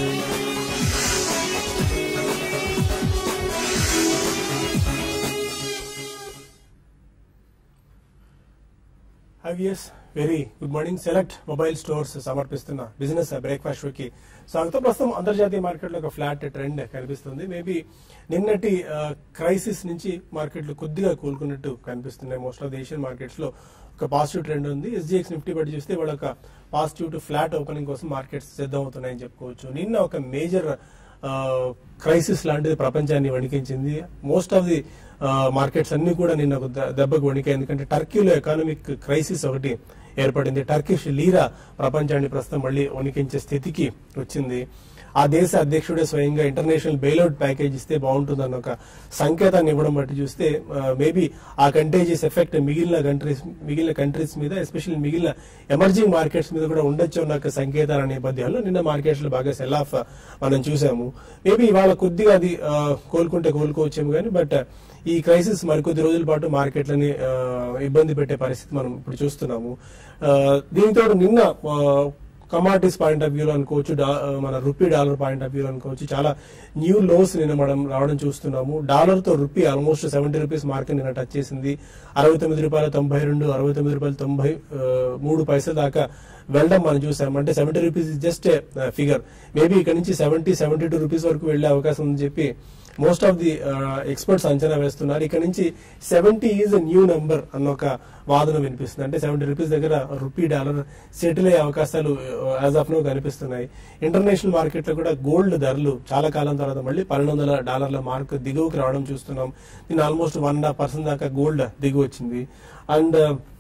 IVS very good morning select mobile stores సమర్పిస్తున్న business breakfast కి స్వాగతం ప్రస్తుతం అంతర్జాతీయ మార్కెట్లో ఒక ఫ్లాట్ ట్రెండ్ కనిపిస్తుంది మేబీ నిన్నటి క్రైసిస్ నుంచి మార్కెట్లు కొద్దిగా కోలుకున్నట్టు కనిపిస్తున్నాయి most of the Asian markets లో ఒక పాజిటివ్ ట్రెండ్ ఉంది ఎస్జిఎక్స్ నిఫ్టీ బట్టి చూస్తే వాళ్ళ ఒక పాజిటివ్ టు ఫ్లాట్ ఓపెనింగ్ కోసం మార్కెట్స్ సిద్ధం అవుతున్నాయని చెప్పుకోవచ్చు నిన్న ఒక మేజర్ క్రైసిస్ లాంటిది ప్రపంచాన్ని వణికించింది మోస్ట్ ఆఫ్ ది మార్కెట్స్ అన్ని కూడా నిన్న ఒక ద- దెబ్బకు వణికాయి ఎందుకంటే టర్కీలో ఎకానమిక్ క్రైసిస్ ఒకటి ఏర్పడింది టర్కిష్ లీరా ప్రపంచాన్ని ప్రస్తుతం మళ్ళీ వణికించే స్థితికి వచ్చింది ఆ దేశ అధ్యక్షుడే స్వయంగా ఇంటర్నేషనల్ బెయిల్అవుట్ ప్యాకేజ్ ఇస్తే బాగుంటుందన్న ఒక సంకేతాన్ని ఇవ్వడం బట్టి చూస్తే మేబీ ఆ కంటేజియస్ ఎఫెక్ట్ మిగిలిన కంట్రీస్ మిగిలిన కంట్రీస్ మీద ఎస్పెషల్లీ మిగిలిన ఎమర్జింగ్ మార్కెట్స్ మీద కూడా ఉండొచ్చు అన్న ఒక సంకేతాల నేపథ్యంలో నిన్న మార్కెట్స్ లో బాగా సెల్ ఆఫ్ మనం చూసాము మేబీ ఇవాళ కొద్దిగా అది ఆ, కోలుకుంటే కోలుకోవచ్చేమో కానీ బట్ ఈ క్రైసిస్ మరికొద్ది రోజుల పాటు మార్కెట్లని ఆ, ఇబ్బంది పెట్టే పరిస్థితి మనం ఇప్పుడు చూస్తున్నాము ఆ, దీనితో నిన్న కమాడిటీస్ పాయింట్ ఆఫ్ వ్యూలో అనుకోవచ్చు డా- మన రూపీ డాలర్ పాయింట్ ఆఫ్ వ్యూలో అనుకోవచ్చు చాలా న్యూ లోస్ నిన్న మనం రావడం చూస్తున్నాము డాలర్ తో rupee almost seventy rupees market నిన్న టచ్ చేసింది అరవై తొమ్మిది రూపాయల తొంభై రెండు అరవై తొమ్మిది రూపాయల తొంభై ఆ, మూడు పైసల దాకా వెళ్ళడం మనం చూసాం అంటే seventy rupees just figure maybe ఇక్కడ నుంచి సెవెంటీ సెవెంటీ టూ రూపీస్ వరకు వెళ్లే అవకాశం ఉందని చెప్పి మోస్ట్ ఆఫ్ ది ఎక్స్పర్ట్స్ అంచనా వేస్తున్నారు ఇక్కడ నుంచి సెవెంటీ ఈజ్ న్యూ నెంబర్ అన్న ఒక వాదన వినిపిస్తుంది అంటే సెవెంటీ రూపీస్ దగ్గర రూపీ డాలర్ సెటిల్ అయ్యే అవకాశాలు యాజ్ ఆఫ్ నో కనిపిస్తున్నాయి ఇంటర్నేషనల్ మార్కెట్ లో కూడా గోల్డ్ ధరలు చాలా కాలం తర్వాత మళ్ళీ పన్నెండు వందల డాలర్ల మార్క్ దిగువకి రావడం చూస్తున్నాం దీని almost one and half percent దాకా గోల్డ్ దిగు వచ్చింది అండ్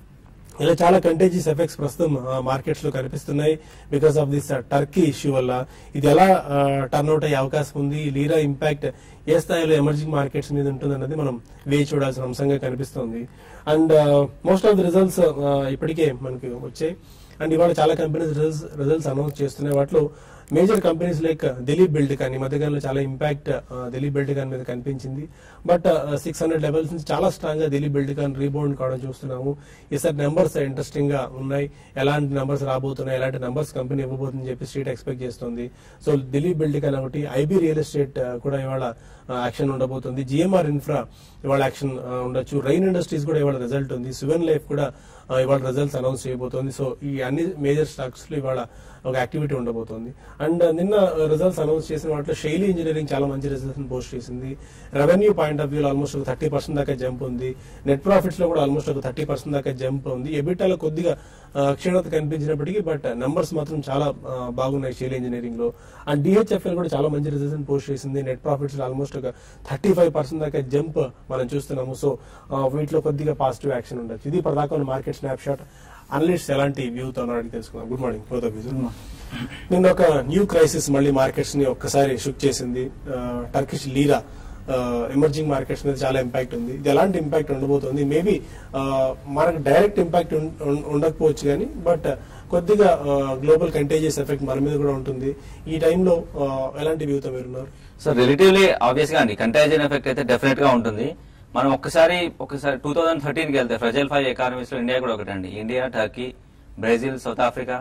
ఇలా చాలా కంటేజియస్ ఎఫెక్ట్స్ ప్రస్తుతం మార్కెట్స్ లో కనిపిస్తున్నాయి because of this Turkey issue వల్ల ఇది ఎలా టర్న్అవుట్ అయ్యే అవకాశం ఉంది లీరా ఇంపాక్ట్ ఏ స్థాయిలో ఎమర్జింగ్ మార్కెట్స్ మీద ఉంటుంది అన్నది మనం వేచి చూడాల్సిన అంశంగా కనిపిస్తుంది and most of the results ఇప్పటికే మనకి వచ్చాయి అండ్ ఇవాళ చాలా కంపెనీస్ రిజల్ట్స్ రిజల్ట్స్ అనౌన్స్ చేస్తున్నాయి వాటిలో major companies like Dilip Build కానీ ఈ మధ్యకాలంలో చాలా ఇంపాక్ట్ దిలీప్ బిల్డ్ కాన్ మీద కనిపించింది బట్ సిక్స్ హండ్రెడ్ లెవెల్స్ నుంచి చాలా స్ట్రాంగ్ గా దిలీప్ బిల్డ్ కాన్ రీబౌండ్ కావడం చూస్తున్నాము ఈసారి నెంబర్స్ ఇంట్రెస్టింగ్ గా ఉన్నాయి ఎలాంటి నెంబర్స్ రాబోతున్నాయి ఎలాంటి నెంబర్స్ కంపెనీ ఇవ్వబోతుందని చెప్పి స్ట్రీట్ ఎక్స్పెక్ట్ చేస్తుంది సో దిలీప్ బిల్డ్ కాన్ ఒకటి ఐబీ రియల్ ఎస్టేట్ కూడా ఇవాళ యాక్షన్ ఉండబోతుంది జిఎంఆర్ ఇన్ఫ్రా ఇవాళ యాక్షన్ ఉండొచ్చు రైన్ ఇండస్ట్రీస్ కూడా ఇవాళ రిజల్ట్ ఉంది సువెన్ లైఫ్ కూడా ఆ, ఇవాళ రిజల్ట్స్ అనౌన్స్ చేయబోతోంది సో ఈ అన్ని మేజర్ స్టాక్స్ లో ఇవాళ ఒక యాక్టివిటీ ఉండబోతోంది అండ్ నిన్న రిజల్ట్స్ అనౌన్స్ చేసిన వాటిలో శైలి ఇంజనీరింగ్ చాలా మంచి రిజల్ట్స్ పోస్ట్ చేసింది revenue point of view almost ఒక థర్టీ పర్సెంట్ దాకా జంప్ ఉంది నెట్ ప్రాఫిట్స్ లో కూడా ఆల్మోస్ట్ ఒక థర్టీ పర్సెంట్ దాకా జంప్ ఉంది ఎబిటాలో కొద్దిగా ఆ, క్షీణత కనిపించినప్పటికీ బట్ నెంబర్స్ మాత్రం చాలా ఆ, బాగున్నాయి శైలి ఇంజనీరింగ్ లో అండ్ డిహెచ్ఎఫ్ఎల్ కూడా చాలా మంచి రిజల్ట్స్ పోస్ట్ చేసింది నెట్ ప్రాఫిట్స్ లో ఆల్మోస్ట్ ఒక థర్టీ ఫైవ్ పర్సెంట్ దాకా జంప్ మనం చూస్తున్నాము సో ఆ, వీటిలో కొద్దిగా పాజిటివ్ యాక్షన్ ఉండొచ్చు ఇది ప్రధాన మార్కెట్ స్నాప్ షాట్ అనలిస్ట్ ఎలాంటి వ్యూతో ఉన్నారో అడిగి తెలుసుకుందాం good morning both of you నిన్న ఒక న్యూ క్రైసిస్ మళ్ళీ మార్కెట్స్ ని ఒక్కసారి షుక్ చేసింది టర్కిష్ లీరా ఎమర్జింగ్ మార్కెట్స్ మీద చాలా ఇంపాక్ట్ ఉంది ఇది ఎలాంటి ఇంపాక్ట్ ఉండబోతుంది మేబీ మనకు డైరెక్ట్ ఇంపాక్ట్ ఉండకపోవచ్చు కానీ బట్ కొద్దిగా గ్లోబల్ కంటేజియస్ ఎఫెక్ట్ మన మీద కూడా ఉంటుంది ఈ టైంలో ఎలాంటి వ్యూతో మీరున్నారు సో రిలేటివ్లీ ఆబ్వియస్ గా అండి కంటాజియన్ ఎఫెక్ట్ అయితే డెఫినెట్ గా ఉంటుంది మనం ఒక్కసారి ఒకసారి టూ థౌసండ్ థర్టీన్ కి వెళ్తే ఫ్రెజల్ ఫైవ్ ఎకానమీస్ లో ఇండియా కూడా ఒకటండి India Turkey Brazil South Africa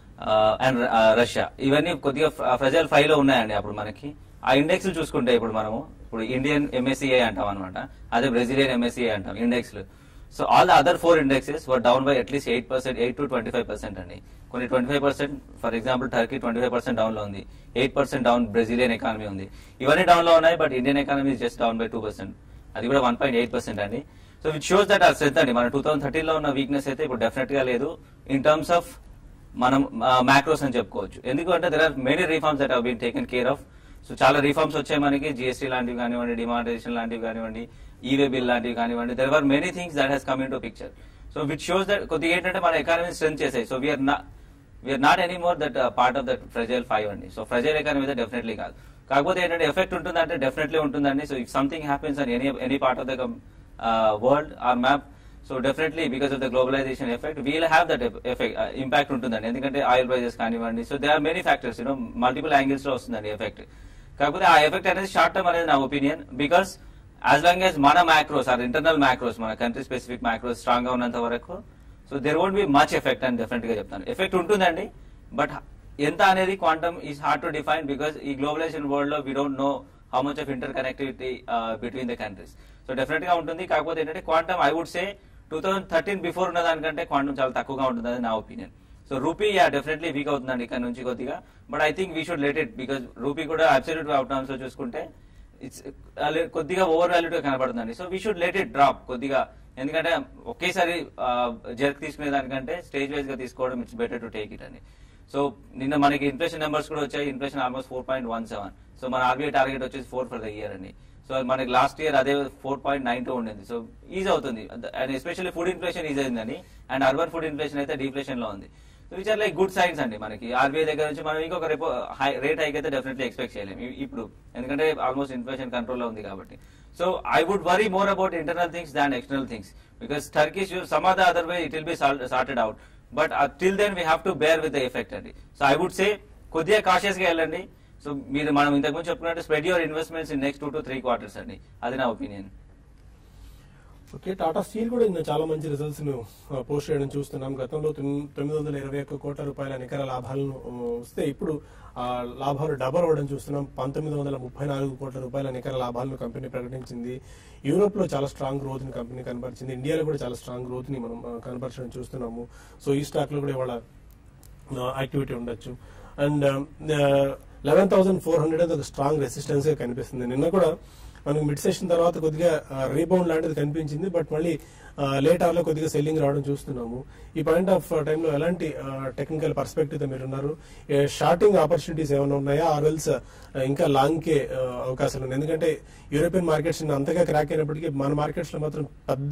and Russia ఇవన్నీ కొద్దిగా ఫ్రెజల్ ఫైవ్ లో ఉన్నాయండి అప్పుడు మనకి ఆ ఇండెక్స్ చూసుకుంటే ఇప్పుడు మనము ఇప్పుడు ఇండియన్ ఎంఎస్సిఐ అంటాం అనమాట అదే బ్రెజిలియన్ ఎంఎస్సిఐ అంటాం index so all the other four indexes were down by at least eight percent eight to twenty five percent అండి కొన్ని twenty five percent for example Turkey twenty five percent down లో ఉంది eight percent down Brazilian economy ఉంది ఇవన్నీ డౌన్ లో ఉన్నాయి but Indian economy just down by two percent అది కూడా వన్ పాయింట్ ఎయిట్ పర్సెంట్ అండి సో విచ్ షోస్ దట్ ఆ స్ట్రెంత్ అండి మన టూ థౌసండ్ థర్టీన్ లో ఉన్న వీక్నెస్ అయితే ఇప్పుడు డెఫినెట్ గా లేదు ఇన్ టర్మ్స్ ఆఫ్ మనం మ్యాక్రోస్ అని చెప్పుకోవచ్చు ఎందుకంటే there are many reforms that been taken care of so చాలా రిఫార్మ్స్ వచ్చాయి మనకి జిఎస్టీ లాంటివి కానివ్వండి డిమానిటైజేషన్ లాంటివి కానివ్వండి ఈవే బిల్ లాంటివి కానివ్వండి there are many things that has come into picture so which shows that కొద్దిగా ఏంటంటే మన ఎకానమీ స్ట్రెంత్ చేసాయి సో వీఆర్ నా we are not any more that part of that fragile five అండి సో ఫ్రెజైల్ ఎకానమీ అయితే definitely కాదు కాకపోతే ఏంటంటే ఎఫెక్ట్ ఉంటుందంటే డెఫినెట్లీ ఉంటుందండి so if something happens on any any part of the world or map so definitely because of the globalisation effect wheel have that effect impact ఉంటుందండి ఎందుకంటే oil prices కానివ్వండి so they are many factors you know multiple angles లో వస్తుందండి effect కాకపోతే ఆ effect అనేది short term అనేది నా opinion because as long as మన మ్యాక్రోస్ ఆర్ ఇంటర్నల్ మ్యాక్రోస్ మన కంట్రీ స్పెసిఫిక్ మ్యాక్రోస్ స్ట్రాంగ్ గా ఉన్నంత వరకు so there won't be much effect అని డెఫినెట్ గా చెప్తాను ఎఫెక్ట్ ఉంటుందండి బట్ ఎంత అనేది quantum is hard to define because ఈ గ్లోబలైజేషన్ వరల్డ్ లో we don't know how much of interconnectivity between the countries so definite గా ఉంటుంది కాకపోతే ఏంటంటే quantum I would say two thousand thirteen before ఉన్న దానికంటే క్వాంటమ్ చాలా తక్కువగా ఉంటుంది అది నా opinion so rupee yeah definitely weak అవుతుందండి ఇక్కడ నుంచి కొద్దిగా but I think we should let it because rupee కూడా అబ్సల్యూట్ అవుట్కమ్స్ లో చూసుకుంటే ఇట్స్ కొద్దిగా ఓవర్ వాల్యూడ్ గా కనబడుతుందండి so we should let it drop కొద్దిగా ఎందుకంటే ఒకేసారి జర్క్ తీసుకునే దానికంటే స్టేజ్ వైజ్ గా తీసుకోవడం it's better to take it అండి సో నిన్న మనకి ఇన్ఫ్లేషన్ నెంబర్స్ కూడా వచ్చాయి inflation almost four point one seven so మన ఆర్బీఐ టార్గెట్ వచ్చేసి ఫోర్ ఫర్ ద ఇయర్ అండి సో మనకి లాస్ట్ ఇయర్ అదే ఫోర్ పాయింట్ నైన్ టూ ఉండింది సో ఈజీ అవుతుంది and especially food inflation easy అయిందండి అండ్ అర్బన్ ఫుడ్ ఇన్ఫ్లేషన్ అయితే deflation లో ఉంది so which are like good signs అండి మనకి ఆర్బీఐ దగ్గర నుంచి మనం ఇంకొక రేపు రేట్ హైక్ అయితే డెఫినెట్లీ ఎక్స్పెక్ట్ చేయలేము ఇ- ఇప్పుడు ఎందుకంటే ఆల్మోస్ట్ ఇన్ఫ్లేషన్ కంట్రోల్ లో ఉంది కాబట్టి so I would worry more about internal things than external things because Turkish some or the other way it will be sorted out but till then we have to bear with the effect అండి so I would say కొద్దిగా cautious గా వెళ్ళండి so మీరు మనం ఇంతకుముందు చెప్పుకున్నట్టు spread your investments in next two to three quarters అండి అది నా ఒపీనియన్ ఓకే టాటా స్టీల్ కూడా ఇంకా చాలా మంచి రిజల్ట్స్ ను పోస్ట్ చేయడం చూస్తున్నాం గతంలో తొమ్- తొమ్మిది వందల ఇరవై ఒక్క కోట్ల రూపాయల నికర లాభాలను ఆ, వస్తే ఇప్పుడు ఆ లాభాలు డబల్ అవ్వడం చూస్తున్నాం పంతొమ్మిది వందల ముప్పై నాలుగు కోట్ల రూపాయల నికర లాభాలను కంపెనీ ప్రకటించింది యూరోప్ లో చాలా స్ట్రాంగ్ గ్రోత్ ని కంపెనీ కనబరిచింది ఇండియాలో కూడా చాలా స్ట్రాంగ్ గ్రోత్ ని మనం ఆ, కనబరచడం చూస్తున్నాము సో ఈ స్టాక్ లో కూడా ఇవాళ యాక్టివిటీ ఉండొచ్చు and eleven thousand four hundred అది ఒక స్ట్రాంగ్ రెసిస్టెన్స్ గా కనిపిస్తుంది నిన్న కూడా మనకు మిడ్ సెషన్ తర్వాత కొద్దిగా రీబౌండ్ లాంటిది కనిపించింది బట్ మళ్ళీ లేట్ అవర్ లో కొద్దిగా సెల్లింగ్ రావడం చూస్తున్నాము ఈ పాయింట్ ఆఫ్ టైంలో ఎలాంటి టెక్నికల్ పర్స్పెక్టివ్ తో మీరు ఉన్నారు షార్టింగ్ ఆపర్చునిటీస్ ఏమైనా ఉన్నాయా ఆర్వెల్స్ ఇంకా లాంగ్ కే ఆ, అవకాశాలు ఉన్నాయి ఎందుకంటే యూరోపియన్ మార్కెట్స్ అంతగా క్రాక్ అయినప్పటికీ మన మార్కెట్స్ లో మాత్రం పెద్ద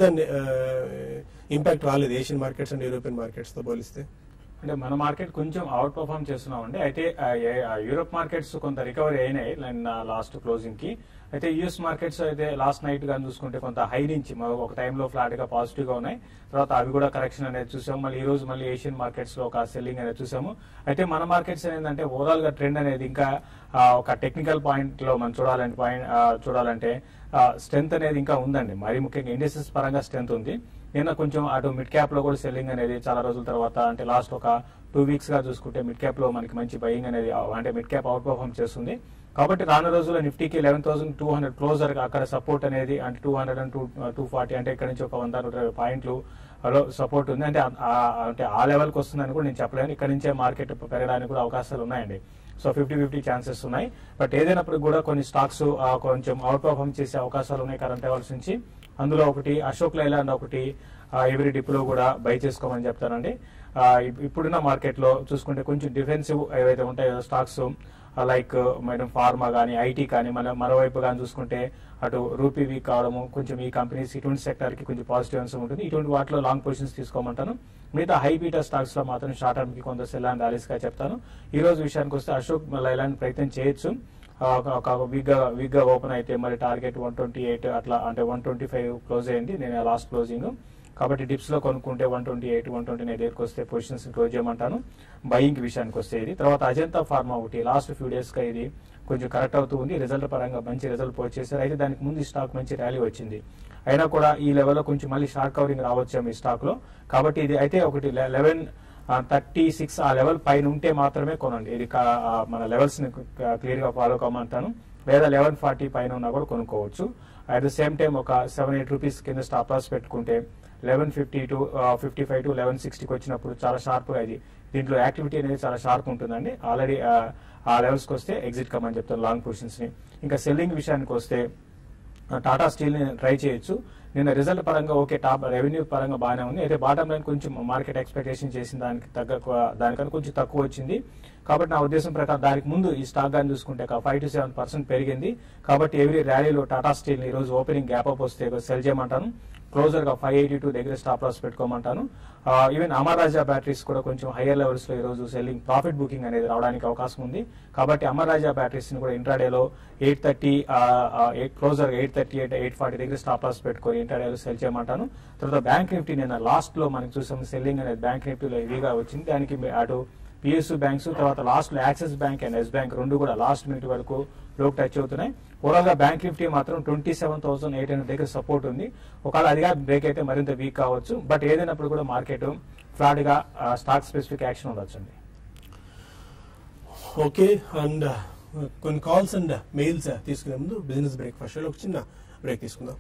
ఇంపాక్ట్ రాలేదు Asian markets and European markets తో పోలిస్తే అంటే మన మార్కెట్ కొంచెం అవుట్ పర్ఫార్మ్ చేస్తున్నాం అండి అయితే ఆ, ఏ- ఆ యూరోప్ మార్కెట్స్ కొంత రికవరీ అయినాయి లాస్ట్ క్లోజింగ్ కి అయితే యుఎస్ మార్కెట్స్ అయితే లాస్ట్ నైట్ గా చూసుకుంటే కొంత హై నుంచి మ- ఒక టైంలో ఫ్లాట్ గా పాజిటివ్ గా ఉన్నాయి తర్వాత అవి కూడా కరెక్షన్ అనేది చూసాము మళ్ళీ ఈ రోజు మళ్ళీ ఏషియన్ మార్కెట్స్ లో ఒక సెల్లింగ్ అనేది చూసాము అయితే మన మార్కెట్స్ ఏంటంటే ఓవరాల్ గా ట్రెండ్ అనేది ఇంకా ఆ, ఒక టెక్నికల్ పాయింట్ లో మనం చూడాలంటే పాయింట్ చూడాలంటే స్ట్రెంత్ అనేది ఇంకా ఉందండి మరి ముఖ్యంగా ఇండస్ట్రీస్ పరంగా స్ట్రెంత్ ఉంది నిన్న కొంచెం అటు మిడ్ క్యాప్ లో కూడా సెల్లింగ్ అనేది చాలా రోజుల తర్వాత అంటే లాస్ట్ ఒక టూ వీక్స్ గా చూసుకుంటే మిడ్ క్యాప్ లో మనకి మంచి బయింగ్ అనేది ఆ, అంటే మిడ్ క్యాప్ అవుట్ పర్ఫార్మ్ చేస్తుంది కాబట్టి రాను రోజుల్లో నిఫ్టీకి eleven thousand two hundred closer అక్కడ సపోర్ట్ అనేది అంటే two hundred and two two forty అంటే ఇక్కడ నుంచి ఒక వంద నూట ఇరవై పాయింట్లు సపోర్ట్ ఉంది అంటే ఆ- ఆ- అంటే ఆ లెవెల్కి వస్తుందని కూడా నేను చెప్పలేను ఇక్కడ నుంచే మార్కెట్ పెరగడానికి కూడా అవకాశాలు ఉన్నాయండి సో ఫిఫ్టీ ఫిఫ్టీ ఛాన్సెస్ ఉన్నాయి బట్ ఏదైనప్పుడు కూడా కొన్ని స్టాక్స్ కొంచెం అవుట్ పర్ఫార్మ్ చేసే అవకాశాలు ఉన్నాయి కరెంట్ అవర్స్ నుంచి అందులో ఒకటి అశోక్ లైలాండ్ ఒకటి ఎవ్రీ డిప్ లో కూడా బై చేసుకోమని చెప్తానండి ఆ, ఇప్- ఇప్పుడున్న మార్కెట్ లో చూసుకుంటే కొంచెం డిఫెన్సివ్ ఏవైతే ఉంటాయో స్టాక్స్ లైక్ మేడం ఫార్మా కానీ ఐటీ కానీ మన మరోవైపు కానీ చూసుకుంటే అటు రూపీ వీక్ కావడము కొంచెం ఈ కంపెనీస్ ఇటువంటి సెక్టర్ కి కొంచెం పాజిటివ్ అంశం ఉంటుంది ఇటువంటి వాటిలో లాంగ్ పొజిషన్స్ తీసుకోమంటాను మిగతా హై బీటా స్టాక్స్ లో మాత్రం షార్ట్ టర్మ్ కి కొంత సెల్ అండ్ ర్యాలీస్ గా చెప్తాను ఈ రోజు విషయానికి వస్తే అశోక్ లైలాండ్ ప్రయత్నం చేయొచ్చు ఆ, ఒక- ఒక వీక్ గా వీక్ గా ఓపెన్ అయితే మరి టార్గెట్ వన్ ట్వంటీ ఎయిట్ అట్లా అంటే వన్ ట్వంటీ ఫైవ్ క్లోజ్ అయ్యింది నేను లాస్ట్ క్లోజింగ్ కాబట్టి డిప్స్ లో కొనుక్కుంటే one twenty eight one twenty nine దగ్గరికి వస్తే పొజిషన్స్ క్లోజ్ చేయమంటాను బయింగ్ విషయానికి వస్తే ఇది తర్వాత అజంతా ఫార్మా ఒకటి లాస్ట్ ఫ్యూ డేస్ గా ఇది కొంచెం కరెక్ట్ అవుతూ ఉంది రిజల్ట్ పరంగా మంచి రిజల్ట్ పోస్ట్ చేశారు అయితే దానికి ముందు ఈ స్టాక్ మంచి ర్యాలీ వచ్చింది అయినా కూడా ఈ లెవెల్లో కొంచెం మళ్ళీ షార్ట్ కవరింగ్ రావచ్చాము ఈ స్టాక్ లో కాబట్టి ఇది అయితే ఒకటి లెవెన్ థర్టీ సిక్స్ ఆ లెవెల్ పైన ఉంటే మాత్రమే కొనండి ఇది కా- ఆ, మన లెవెల్స్ ని క్లియర్ గా ఫాలో కమ్మంటాను లేదా లెవెన్ ఫార్టీ పైన ఉన్నా కూడా కొనుక్కోవచ్చు అట్ ద సేమ్ టైం ఒక సెవెన్ ఎయిట్ రూపీస్ కింద స్టాప్ లాస్ పెట్టుకుంటే eleven fifty to fifty five to eleven సిక్స్టీకి వచ్చినప్పుడు చాలా షార్ప్ గా ఇది దీంట్లో యాక్టివిటీ అనేది చాలా షార్ప్ ఉంటుందండి ఆల్రెడీ ఆ లెవెల్స్కి వస్తే ఎగ్జిట్ కమ్మని చెప్తాను లాంగ్ పొజిషన్స్ ని ఇంకా సెల్లింగ్ విషయానికి వస్తే టాటా స్టీల్ ని ట్రై చేయొచ్చు నిన్న రిజల్ట్ పరంగా ఓకే టాప్ రెవెన్యూ పరంగా బాగానే ఉంది అయితే బాటమ్ లైన్ కొంచెం మార్కెట్ ఎక్స్పెక్టేషన్ చేసిన దానికి తగ్గ దానికన్నా కొంచెం తక్కువ వచ్చింది కాబట్టి నా ఉద్దేశం ప్రకారం దానికి ముందు ఈ స్టాక్ గాని చూసుకుంటే ఫైవ్ టు సెవెన్ పర్సెంట్ పెరిగింది కాబట్టి ఎవ్రీ ర్యాలీలో టాటా స్టీల్ ఈ రోజు ఓపెనింగ్ గ్యాప్ అప్ వస్తే సెల్ చేయమంటాను క్లోజర్ గా ఫైవ్ ఎయిటీ టూ దగ్గర స్టాప్ లాస్ పెట్టుకోమంటాను ఈవెన్ అమర్ రాజా బ్యాటరీస్ కూడా కొంచెం హైయర్ లెవెల్స్ లో ఈ రోజు సెల్లింగ్ ప్రాఫిట్ బుకింగ్ అనేది రావడానికి అవకాశం ఉంది కాబట్టి అమర్ రాజా బ్యాటరీస్ ని కూడా ఇంట్రాడేలో eight thirty eight closer eight thirty eight eight forty దగ్గర స్టాప్ లాస్ పెట్టుకొని ఇంట్రాడేలో సెల్ చేయమంటాను తర్వాత బ్యాంక్ నిఫ్టీ నిన్న లాస్ట్ లో మనకి చూసాం సెల్లింగ్ అనేది బ్యాంక్ నిఫ్టీలో హెవీగా వచ్చింది దానికి అటు పిఎస్యు బ్యాంక్స్ తర్వాత లాస్ట్ లో Axis bank and Yes bank రెండు కూడా లాస్ట్ మినిట్ వరకు లోకి టచ్ అవుతున్నాయి ఓవరాల్ గా బ్యాంక్ నిఫ్టీ మాత్రం twenty seven thousand eight hundred దగ్గర సపోర్ట్ ఉంది ఒకవేళ అదిగా బ్రేక్ అయితే మరింత వీక్ కావచ్చు బట్ ఏదైనప్పుడు కూడా మార్కెట్ ఫ్లాట్ గా స్టాక్ స్పెసిఫిక్ యాక్షన్ ఉండొచ్చండి ఓకే అండ్ కొన్ని కాల్స్ అండ్ మెయిల్స్ తీసుకునే ముందు బిజినెస్ బ్రేక్ఫాస్ట్ ఒక చిన్న బ్రేక్ తీసుకుందాం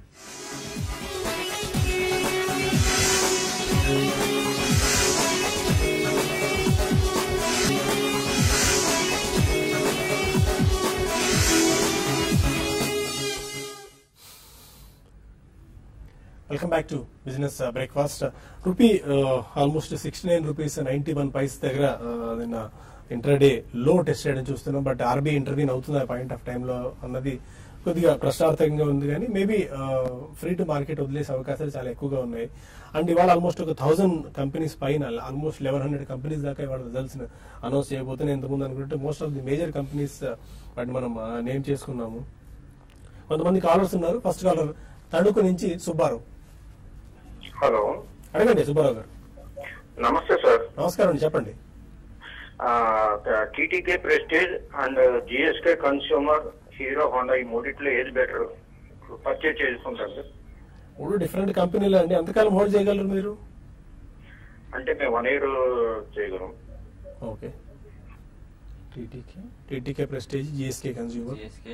welcome back to business breakfast rupee almost sixty nine rupees ninety one paise దగ్గర uh, నిన్న ఇంటర్డే లో టెస్ట్ చేయడం చూస్తున్నాం బట్ ఆర్బీఐ ఇంటర్వ్యూన్ అవుతుంది ఆ పాయింట్ ఆఫ్ టైంలో అన్నది కొద్దిగా ప్రశ్నార్థకంగా ఉంది కానీ మేబీ ఫ్రీ టు మార్కెట్ వదిలేసే అవకాశాలు చాలా ఎక్కువగా ఉన్నాయి అండ్ ఇవాళ ఆల్మోస్ట్ ఒక థౌసండ్ కంపెనీస్ పైన ఆల్మోస్ట్ లెవెన్ హండ్రెడ్ కంపెనీస్ దాకా ఇవాళ రిజల్ట్స్ అనౌన్స్ చేయబోతున్నాయి ఇంతకుముందు అనుకుంటే most of the major companies వాటిని మనం నేమ్ చేసుకున్నాము కొంతమంది కాలర్స్ ఉన్నారు ఫస్ట్ కాలర్ తణుకు నుంచి సుబ్బారావు హలో అడగండి సుబ్బారావు గారు నమస్తే సార్ నమస్కారం అండి చెప్పండి TTK Prestige and GSK consumer Hero Honda ఈ మూడిట్లో ఏది బెటర్ పర్చేజ్ చేసుకుంటారు సార్ మూడు డిఫరెంట్ కంపెనీలు అండి ఎంతకాలం హోల్డ్ చేయగలరు మీరు అంటే మేము వన్ ఇయర్ చేయగలం okay TTK Prestige GSK consumer GSK.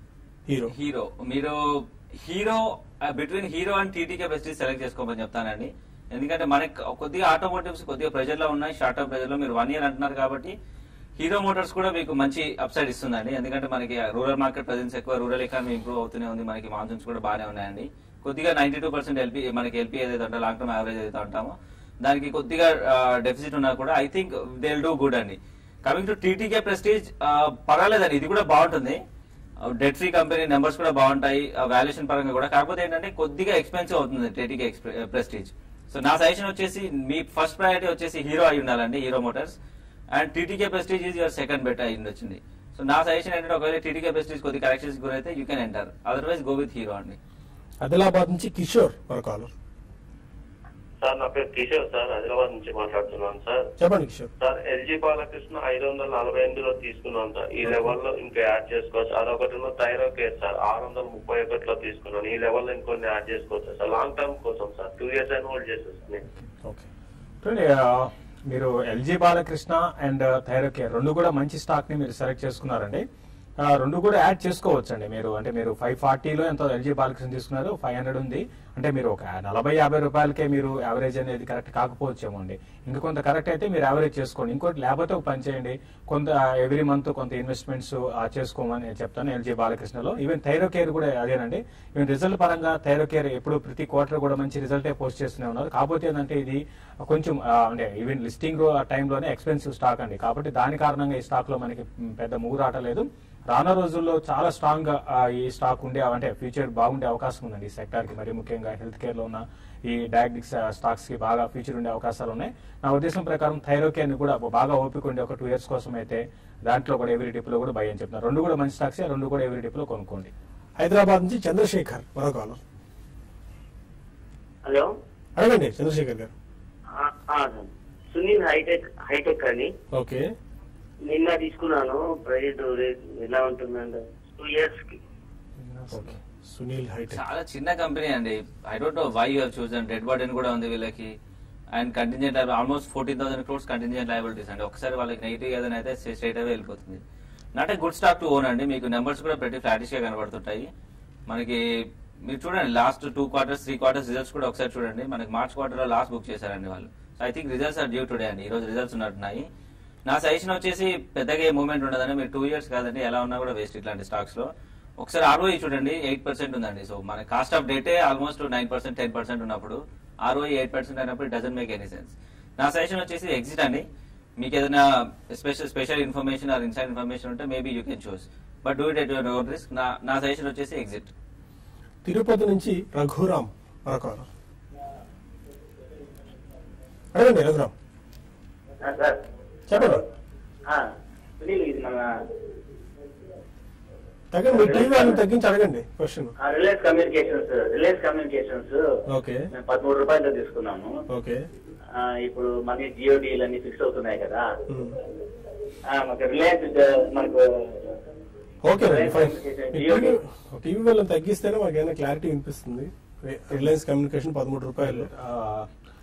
Hero Hero మీరు Hero between Hero and TTK Prestige select చేసుకోమని చెప్తానండి ఎందుకంటే మనకి కొద్దిగా ఆటోమోటివ్స్ కొద్దిగా ప్రెజర్ లో ఉన్నాయి షార్ట్ టర్మ్ ప్రెజర్ లో మీరు వన్ ఇయర్ అంటున్నారు కాబట్టి హీరో మోటార్స్ కూడా మీకు మంచి అప్సైడ్ ఇస్తుందండి ఎందుకంటే మనకి రూరల్ మార్కెట్ ప్రజెన్స్ ఎక్కువ రూరల్ ఎకానమీ ఇంప్రూవ్ అవుతూనే ఉంది మనకి మాన్సూన్స్ కూడా బాగానే ఉన్నాయండి కొద్దిగా నైన్టీ టూ పర్సెంట్ ఎల్పీ మనకి ఎల్పీ ఏదైతే ఉంటాం లాంగ్ టర్మ్ యావరేజ్ ఏదైతే ఉంటామో దానికి కొద్దిగా డెఫిసిట్ ఉన్నా కూడా I think they do good అండి కమింగ్ టు టీటీకే ప్రెస్టీజ్ పర్వాలేదండి ఇది కూడా బాగుంటుంది డెట్ ఫ్రీ కంపెనీ నెంబర్స్ కూడా బాగుంటాయి వాల్యుయేషన్ పరంగా కూడా కాకపోతే ఏంటంటే కొద్దిగా ఎక్స్పెన్సివ్ అవుతుంది టీటీకే ప్రెస్టీజ్ సో నా సజెషన్ వచ్చేసి మీ ఫస్ట్ ప్రయారిటీ వచ్చేసి హీరో అయి ఉండాలండి Hero Motors and TTK Prestige is your second bet అయి వచ్చింది సో నా సజెషన్ ఏంటంటే ఒకవేళ టీటీకే ప్రెస్టీజ్ కొద్ది కరెక్షన్స్ గురైతే you can enter otherwise go with Hero అండి ఆదిలాబాద్ నుంచి కిషోర్ మరో కాలర్ సార్ నా పేరు కిషోర్ సార్ హైదరాబాద్ నుంచి మాట్లాడుతున్నాను సార్ చెప్పండి కిషోర్ సార్ ఎల్జీ బాలకృష్ణ ఐదు వందల నలభై ఎనిమిదిలో తీసుకున్నాను సార్ ఈ లెవెల్లో ఇంకా యాడ్ చేసుకోవచ్చు అదొకటి థైరో కేర్ సార్ ఆరు వందల ముప్పై ఒకటిలో తీసుకున్నాను ఈ లెవెల్లో ఇంకొన్ని యాడ్ చేసుకోవచ్చు సార్ లాంగ్ టర్మ్ కోసం సార్ టూ ఇయర్స్ అయినా హోల్డ్ చేసేస్తాను ఓకే చూడండి ఆ, మీరు ఎల్జీ బాలకృష్ణ అండ్ థైరోకేర్ రెండు కూడా మంచి స్టాక్ ని మీరు సెలెక్ట్ చేసుకున్నారండి ఆ, రెండు కూడా యాడ్ చేసుకోవచ్చు అండి మీరు అంటే మీరు ఫైవ్ ఫార్టీలో ఎంతో ఎల్జీ బాలకృష్ణ తీసుకున్నారు ఫైవ్ హండ్రెడ్ ఉంది అంటే మీరు ఒక నలభై యాభై రూపాయలకే మీరు యావరేజ్ అనేది కరెక్ట్ కాకపోవచ్చేమో అండి ఇంకా కొంత కరెక్ట్ అయితే మీరు యావరేజ్ చేసుకోండి ఇంకోటి లేకపోతే ఒక పని చేయండి కొంత ఎవ్రీ మంత్ కొంత ఇన్వెస్ట్మెంట్స్ చేసుకోమని నేను చెప్తాను ఎల్జీ బాలకృష్ణలో ఈవెన్ థైరోకేర్ కూడా అదేనండి ఈవెన్ రిజల్ట్ పరంగా థైరోకేర్ ఎప్పుడు ప్రతి క్వార్టర్ కూడా మంచి రిజల్టే పోస్ట్ చేస్తూనే ఉన్నారు కాకపోతే ఏంటంటే ఇది కొంచెం ఆ, అంటే ఈవెన్ లిస్టింగ్ టైంలోనే ఎక్స్పెన్సివ్ స్టాక్ అండి కాబట్టి దాని కారణంగా ఈ స్టాక్ లో మనకి మ్, పెద్ద ముగురాట లేదు రానున్న రోజుల్లో చాలా స్ట్రాంగ్ గా ఆ, ఈ స్టాక్ ఉండే అంటే ఫ్యూచర్ బాగుండే అవకాశం ఉందండి ఈ సెక్టార్ కి మరి ముఖ్యంగా హెల్త్ కేర్ లో ఉన్న ఈ డయాగ్నిక్స్ స్టాక్స్ కి బాగా ఫ్యూచర్ ఉండే అవకాశాలు ఉన్నాయి నా ఉద్దేశం ప్రకారం థైరోకేర్ ని కూడా బాగా ఓపిక ఉండే ఒక టూ ఇయర్స్ కోసం అయితే దాంట్లో కూడా ఎవరి డిప్ లో కూడా బై అని చెప్తున్నారు రెండు కూడా మంచి స్టాక్స్ రెండు కూడా ఎవరి డిప్ లో కొనుక్కోండి హైదరాబాద్ నుంచి చంద్రశేఖర్ మరో కాలర్ హలో అడగండి చంద్రశేఖర్ గారు ఆ, ఆ, సునీల్ హైటెక్ హైటెక్ అని ఓకే నిన్న తీసుకున్నాను ప్రైజ్ రేట్ ఎలా ఉంటుందండి టూ ఇయర్స్ కి ఓకే సునీల్ హైటెక్ చాలా చిన్న కంపెనీ అండి I don't know why you're chosen dead body కూడా ఉంది వీళ్ళకి and contingent almost fourteen thousand crores contingent liabilities అండి ఒకసారి వాళ్ళకి నెగిటివ్ ఏదైనా అయితే స్ట్రైట్ అవే వెళ్ళిపోతుంది not a good stock to own అండి మీకు నెంబర్స్ కూడా ప్రతి ఫ్లాటిష్ గా కనబడుతుంటాయి మనకి మీరు చూడండి last two quarters three quarters results కూడా ఒకసారి చూడండి మనకి మార్చ్ క్వార్టర్ లో లాస్ట్ బుక్ చేశారండి వాళ్ళు so I think results are due today అండి ఈ రోజు రిజల్ట్స్ ఉన్నట్టున్నాయి నా సజెషన్ వచ్చేసి పెద్దగా ఏ మూవ్మెంట్ ఉండదని మీరు టూ ఇయర్స్ కాదండి ఎలా ఉన్నా కూడా వేస్ట్ ఇట్లాంటి స్టాక్స్ లో ఒకసారి ఆర్ఓఈ చూడండి ఎయిట్ పర్సెంట్ ఉందండి సో మన cost of debt almost nine percent ten percent ఉన్నప్పుడు ఆర్ఓఈ ఎయిట్ పర్సెంట్ అయినప్పుడు డజన్ మేక్ ఎనీ సెన్స్ నా సజెషన్ వచ్చేసి ఎగ్జిట్ అండి మీకు ఏదైనా special special information or inside information ఉంటే maybe you can choose but do it at your own risk నా నా సజెషన్ వచ్చేసి ఎగ్జిట్ తిరుపతి నుంచి రఘురాం మరో కాలర్ అడగండి రఘురాం ఆ, సార్ చెప్పండి ఆ, సునీల్ ఇది మన తగ్గండి మీ టీవీ వాళ్ళని తగ్గించి అడగండి క్వశ్చన్ ఆ, Reliance Communications Reliance Communications okay మేము పదమూడు రూపాయలతో తీసుకున్నాము ఓకే ఆ, ఇప్పుడు మనీ జియో డీల్ అన్ని ఫిక్స్ అవుతున్నాయి కదా ఉమ్. ఆ, మాకు రిలయన్స్ ద- మనకు ఓకే రండి ఫైన్ జియో డీల్ టీవీ వాళ్ళని తగ్గిస్తేనే మాకు ఏమైనా క్లారిటీ వినిపిస్తుంది రిలయన్స్ కమ్యూనికేషన్ పదమూడు రూపాయలు ఆ,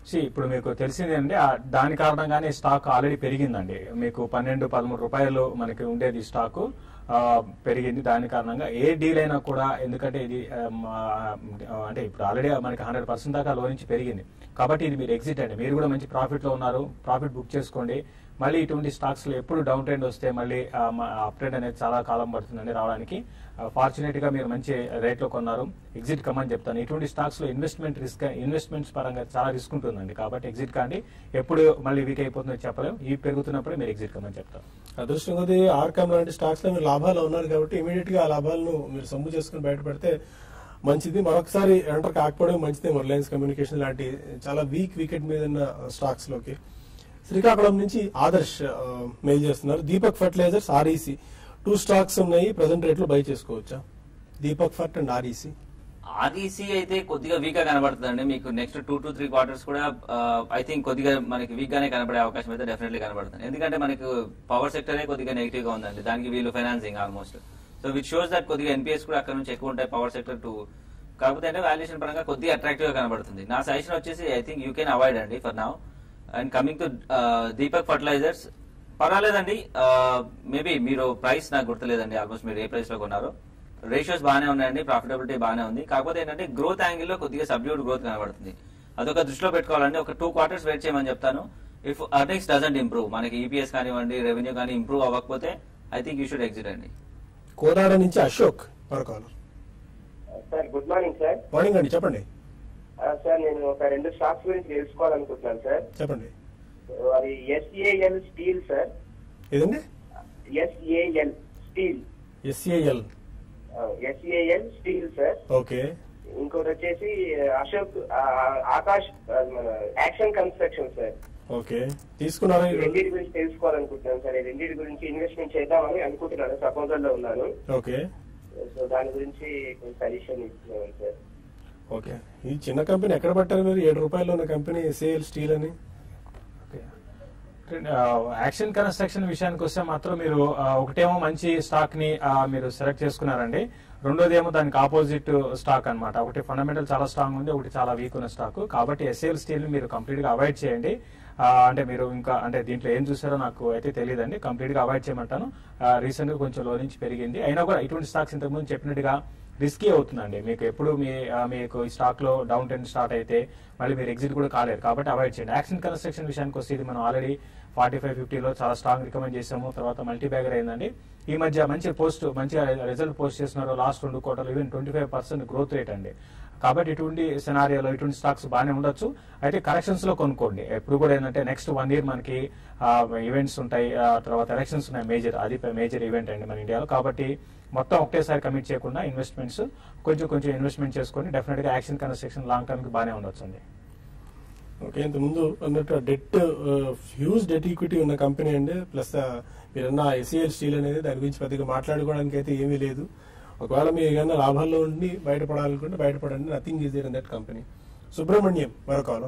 See, ఇప్పుడు మీకు తెలిసింది ఏంటంటే ఆ దాని కారణంగానే స్టాక్ ఆల్రెడీ పెరిగిందండి మీకు పన్నెండు పదమూడు రూపాయలు మనకి ఉండేది స్టాక్ ఆ, పెరిగింది దాని కారణంగా ఏ డీల్ అయినా కూడా ఎందుకంటే ఇది ఆ, మా- అంటే ఇప్పుడు ఆల్రెడీ మనకి హండ్రెడ్ పర్సెంట్ దాకా లో నుంచి పెరిగింది కాబట్టి ఇది మీరు ఎగ్జిట్ అండి మీరు కూడా మంచి ప్రాఫిట్ లో ఉన్నారు ప్రాఫిట్ బుక్ చేసుకోండి మళ్ళీ ఇటువంటి స్టాక్స్ లో ఎప్పుడు డౌన్ ట్రెండ్ వస్తే మళ్ళీ అప్ ట్రెండ్ అనేది చాలా కాలం పడుతుందండి రావడానికి ఫార్చునేట్ గా మీరు మంచి రేట్ లో కొన్నారు ఎగ్జిట్ కమని చెప్తాను ఇటువంటి స్టాక్స్ లో ఇన్వెస్ట్మెంట్ రిస్క్ ఇన్వెస్ట్మెంట్స్ పరంగా చాలా రిస్క్ ఉంటుందండి కాబట్టి ఎగ్జిట్ కాండి ఎప్పుడు మళ్ళీ వీక్ అయిపోతుందో చెప్పలేం ఈ పెరుగుతున్నప్పుడే మీరు ఎగ్జిట్ కమని చెప్తాను అదృష్టం కొద్దీ ఆర్కామ్ లాంటి స్టాక్స్ లో మీరు లాభాలు ఉన్నారు కాబట్టి ఇమీడియట్ గా ఆ లాభాలను మీరు సొమ్ము చేసుకుని బయటపడితే మంచిది మరొకసారి ఎంటర్ కాకపోవడం మంచిది రిలయన్స్ కమ్యూనికేషన్ లాంటి చాలా వీక్ వికెట్ మీద ఉన్న స్టాక్స్ లోకి శ్రీకాకుళం నుంచి ఆదర్శ్ ఆ, మెయిల్ చేస్తున్నారు Deepak fertilizers REC two stocks ఉన్నాయి ప్రజెంట్ రేట్ లో బై చేసుకోవచ్చా Deepak fert and REC REC అయితే కొద్దిగా వీక్ గా కనబడుతుందండి మీకు next two to three quarters కూడా ఐ థింక్ కొద్దిగా మనకి వీక్ గానే కనబడే అవకాశం అయితే డెఫినెట్లీ కనబడుతుంది ఎందుకంటే మనకు పవర్ సెక్టరే కొద్దిగా నెగిటివ్ గా ఉందండి దానికి వీళ్ళు financing almost so which shows that కొద్దిగా ఎన్పిఎస్ కూడా అక్కడ నుంచి ఎక్కువ ఉంటాయి పవర్ సెక్టర్ టు కాకపోతే అంటే వాల్యుయేషన్ పరంగా కొద్దిగా అట్రాక్టివ్ గా కనబడుతుంది నా సజెషన్ వచ్చేసి I think you can avoid అండి for now and coming to Deepak fertilizers పర్వాలేదండి మేబీ మీరు ప్రైస్ నాకు గుర్తులేదండి ఆల్మోస్ట్ మీరు ఏ ప్రైస్ లో కొన్నారు రేషియోస్ బాగానే ఉన్నాయండి ప్రాఫిటబిలిటీ బాగానే ఉంది కాకపోతే ఏంటంటే గ్రోత్ యాంగిల్ లో కొద్దిగా సబ్డ్యూడ్ గ్రోత్ కనబడుతుంది అదొక దృష్టిలో పెట్టుకోవాలండి ఒక టూ క్వార్టర్స్ వెయిట్ చేయమని చెప్తాను ఇఫ్ అర్నింగ్స్ డజంట్ ఇంప్రూవ్ మనకి ఈపీఎస్ కానివ్వండి రెవెన్యూ కానీ ఇంప్రూవ్ అవ్వకపోతే I think you should exit అండి కోదాడ నుంచి అశోక్ మరొక sir good morning sir morning అండి చెప్పండి ఆ, సార్ నేను ఒక రెండు స్టాక్స్ గురించి తెలుసుకోవాలనుకుంటున్నాను సార్ చెప్పండి అది ఎస్ఏఎల్ స్టీల్ సార్ ఏదండి SAL steel SAL SAL steel sir okay ఇంకోటి వచ్చేసి అశోక్ ఆ, ఆకాష్ ఆ, మన యాక్షన్ కన్స్ట్రక్షన్ సార్ ఓకే తీసుకున్నారా ఈ ఈ రెండు? రెండింటి గురించి తెలుసుకోవాలనుకుంటున్నాను సార్ ఈ రెండింటి గురించి ఇన్వెస్ట్మెంట్ చేద్దామని అనుకుంటున్నాను ప్రపోజల్ లో ఉన్నాను ఓకే సో దాని గురించి కొంచెం సజెషన్ ఇస్తున్నాను సార్ ఓకే ఈ చిన్న కంపెనీ ఎక్కడ పట్టారు మీరు ఏడు రూపాయలు ఉన్న కంపెనీ సేల్ స్టీల్ అని యాక్షన్ కన్స్ట్రక్షన్ విషయానికి వస్తే మాత్రం మీరు ఆ, ఒకటేమో మంచి స్టాక్ ని ఆ, మీరు సెలెక్ట్ చేసుకున్నారండి రెండోది ఏమో దానికి ఆపోజిట్ స్టాక్ అన్నమాట ఒకటి ఫండమెంటల్ చాలా స్ట్రాంగ్ ఉంది ఒకటి చాలా వీక్ ఉన్న స్టాక్ కాబట్టి ఎస్ఏఎల్ స్టీల్ ని మీరు కంప్లీట్ గా అవాయిడ్ చేయండి ఆ, అంటే మీరు ఇంకా అంటే దీంట్లో ఏం చూసారో నాకు అయితే తెలియదండి కంప్లీట్ గా అవాయిడ్ చేయమంటాను రీసెంట్ గా కొంచెం లో నుంచి పెరిగింది అయినా కూడా ఇటువంటి స్టాక్స్ ఇంతకుముందు చెప్పినట్టుగా రిస్కీ అవుతుందండి మీకు ఎప్పుడు మీ ఆ, మీకు ఈ స్టాక్ లో డౌన్ ట్రెండ్ స్టార్ట్ అయితే మళ్ళీ మీరు ఎగ్జిట్ కూడా కాలేరు కాబట్టి అవాయిడ్ చేయండి యాక్షన్ కన్స్ట్రక్షన్ విషయానికి వస్తే ఇది మనం ఆల్రెడీ ఫార్టీ ఫైవ్ ఫిఫ్టీలో చాలా స్ట్రాంగ్ రికమెండ్ చేసాము తర్వాత మల్టీ బ్యాగర్ అయిందండి ఈ మధ్య మంచి పోస్ట్ మంచి రిజల్ట్ పోస్ట్ చేస్తున్నారు లాస్ట్ రెండు కోటలు even twenty five percent growth rate అండి కాబట్టి ఇటువంటి సినారియోలో ఇటువంటి స్టాక్స్ బాగానే ఉండొచ్చు అయితే కరెక్షన్స్ లో కొనుక్కోండి ఎప్పుడు కూడా ఏంటంటే నెక్స్ట్ వన్ ఇయర్ మనకి ఈవెంట్స్ ఉంటాయి ఆ తర్వాత ఎలక్షన్స్ ఉన్నాయి మేజర్ అది మేజర్ ఈవెంట్ అండి మన ఇండియాలో కాబట్టి మొత్తం ఒకటేసారి కమిట్ చేయకుండా ఇన్వెస్ట్మెంట్స్ కొంచెం కొంచెం ఇన్వెస్ట్మెంట్ చేసుకొని డెఫినెట్ గా యాక్షన్ కన్స్ట్రక్షన్ లాంగ్ టర్మ్ కి బాగానే ఉండొచ్చు అండి ఓకే ఇంత ముందు అన్నట్టు డెట్ హ్యూజ్ డెట్ ఈక్విటీ ఉన్న కంపెనీ అండి ప్లస్ మీరన్న ఎస్ఈఎల్ స్టీల్ అనేది దాని గురించి పెద్దగా మాట్లాడుకోవడానికి అయితే ఏమీ లేదు ఒకవేళ మీరు ఏదైనా లాభాల్లో ఉండి బయటపడాలనుకుంటే బయటపడండి nothing is in that company Subrahmanyam మరొక caller.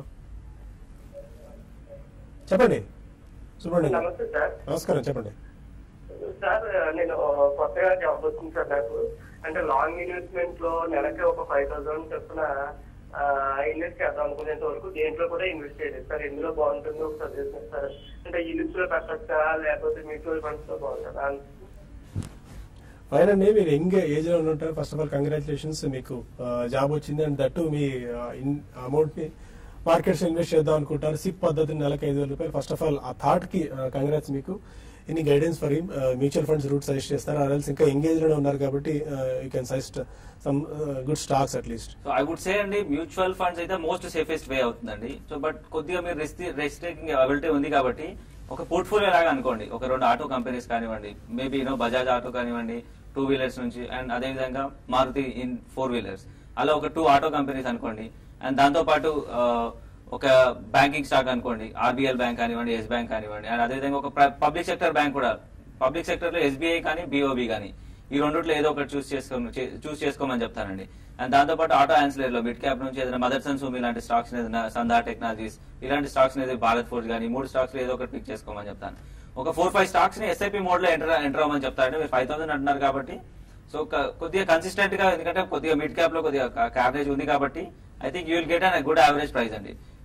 చెప్పండి సుబ్రహ్మణ్యం నమస్తే సార్ నమస్కారం చెప్పండి సార్ నేను కొత్తగా జాబ్ వచ్చింది సార్ నాకు అంటే లాంగ్ ఇన్వెస్ట్మెంట్ లో నెలకి ఒక ఫైవ్ థౌసండ్ చొప్పున ఇన్వెస్ట్ చేద్దాం అనుకునేంత వరకు దేంట్లో కూడా ఇన్వెస్ట్ చేయలేదు సార్ ఎందులో బాగుంటుందో ఒక సజెషన్ సార్ అంటే యూనిట్స్ లో పెట్టచ్చా లేకపోతే మ్యూచువల్ ఫండ్స్ లో బాగుంటుందా ఫైన్ అండి మీరు యంగ్ ఏజ్ లో ఉంటారు ఫస్ట్ ఆఫ్ ఆల్ కంగ్రాచులేషన్స్ మీకు జాబ్ వచ్చింది అండ్ దట్టు మీ అమౌంట్ ని మార్కెట్స్ ఇన్వెస్ట్ చేద్దాం అనుకుంటారు సిప్ పద్ధతి నెలకు ఐదు వేల రూపాయలు ఫస్ట్ ఆఫ్ ఆల్ ఆ థాట్ కి కంగ్రాట్స్ మీకు any guidance for him mutual funds route suggest చేస్తారు ఆర్ఎల్స్ ఇంకా ఎంగేజ్ లోనే ఉన్నారు కాబట్టి you can suggest some good stocks at least so I would say అండి మ్యూచువల్ ఫండ్స్ అయితే మోస్ట్ సేఫెస్ట్ వే అవుతుందండి సో బట్ కొద్దిగా మీరు రిస్క్ రిస్క్ టేకింగ్ అవైలబిలిటీ ఉంది కాబట్టి ఒక పోర్ట్ఫోలియో లాగా అనుకోండి ఒక రెండు ఆటో కంపెనీస్ కానివ్వండి మేబీ యూనో బజాజ్ ఆటో కానివ్వండి టూ వీలర్స్ నుంచి అండ్ అదే విధంగా మారుతి ఇన్ ఫోర్ వీలర్స్ అలా ఒక టూ ఆటో కంపెనీస్ అనుకోండి అండ్ దాంతో పాటు ఆ, ఒక బ్యాంకింగ్ స్టాక్ అనుకోండి ఆర్బీఎల్ బ్యాంక్ కానివ్వండి ఎస్ బ్యాంక్ కానివ్వండి అండ్ అదేవిధంగా ఒక పబ్లిక్ సెక్టర్ బ్యాంక్ కూడా పబ్లిక్ సెక్టర్ లో ఎస్బీఐ కానీ బీఓబీ కానీ ఈ రెండిట్లో ఏదో ఒకటి చూస్ చేసుకో చూస్ చేసుకోమని చెప్తానండి అండ్ దాంతో పాటు ఆటో ఆన్సిలర్ లో మిడ్ క్యాప్ నుంచి ఏదైనా మదర్ సన్ సూమ్ ఇలాంటి స్టాక్స్ ఏదైనా సందా టెక్నాలజీస్ ఇలాంటి స్టాక్స్ ఏదైనా భారత్ ఫోర్స్ కానీ ఈ మూడు స్టాక్స్ లో ఏదో ఒకటి పిక్ చేసుకోమని చెప్తాను ఒక ఫోర్ ఫైవ్ స్టాక్స్ ని ఎస్ఐపి మోడ్ లో ఎంటర్ ఎంటర్ అవ్వమని చెప్తారండి మీరు ఫైవ్ థౌసండ్ అంటున్నారు కాబట్టి సో కొద్దిగా కన్సిస్టెంట్ గా ఎందుకంటే కొద్దిగా మిడ్ క్యాప్ లో కొద్దిగా కవరేజ్ ఉంది కాబట్టి I think you will get an good average price అండి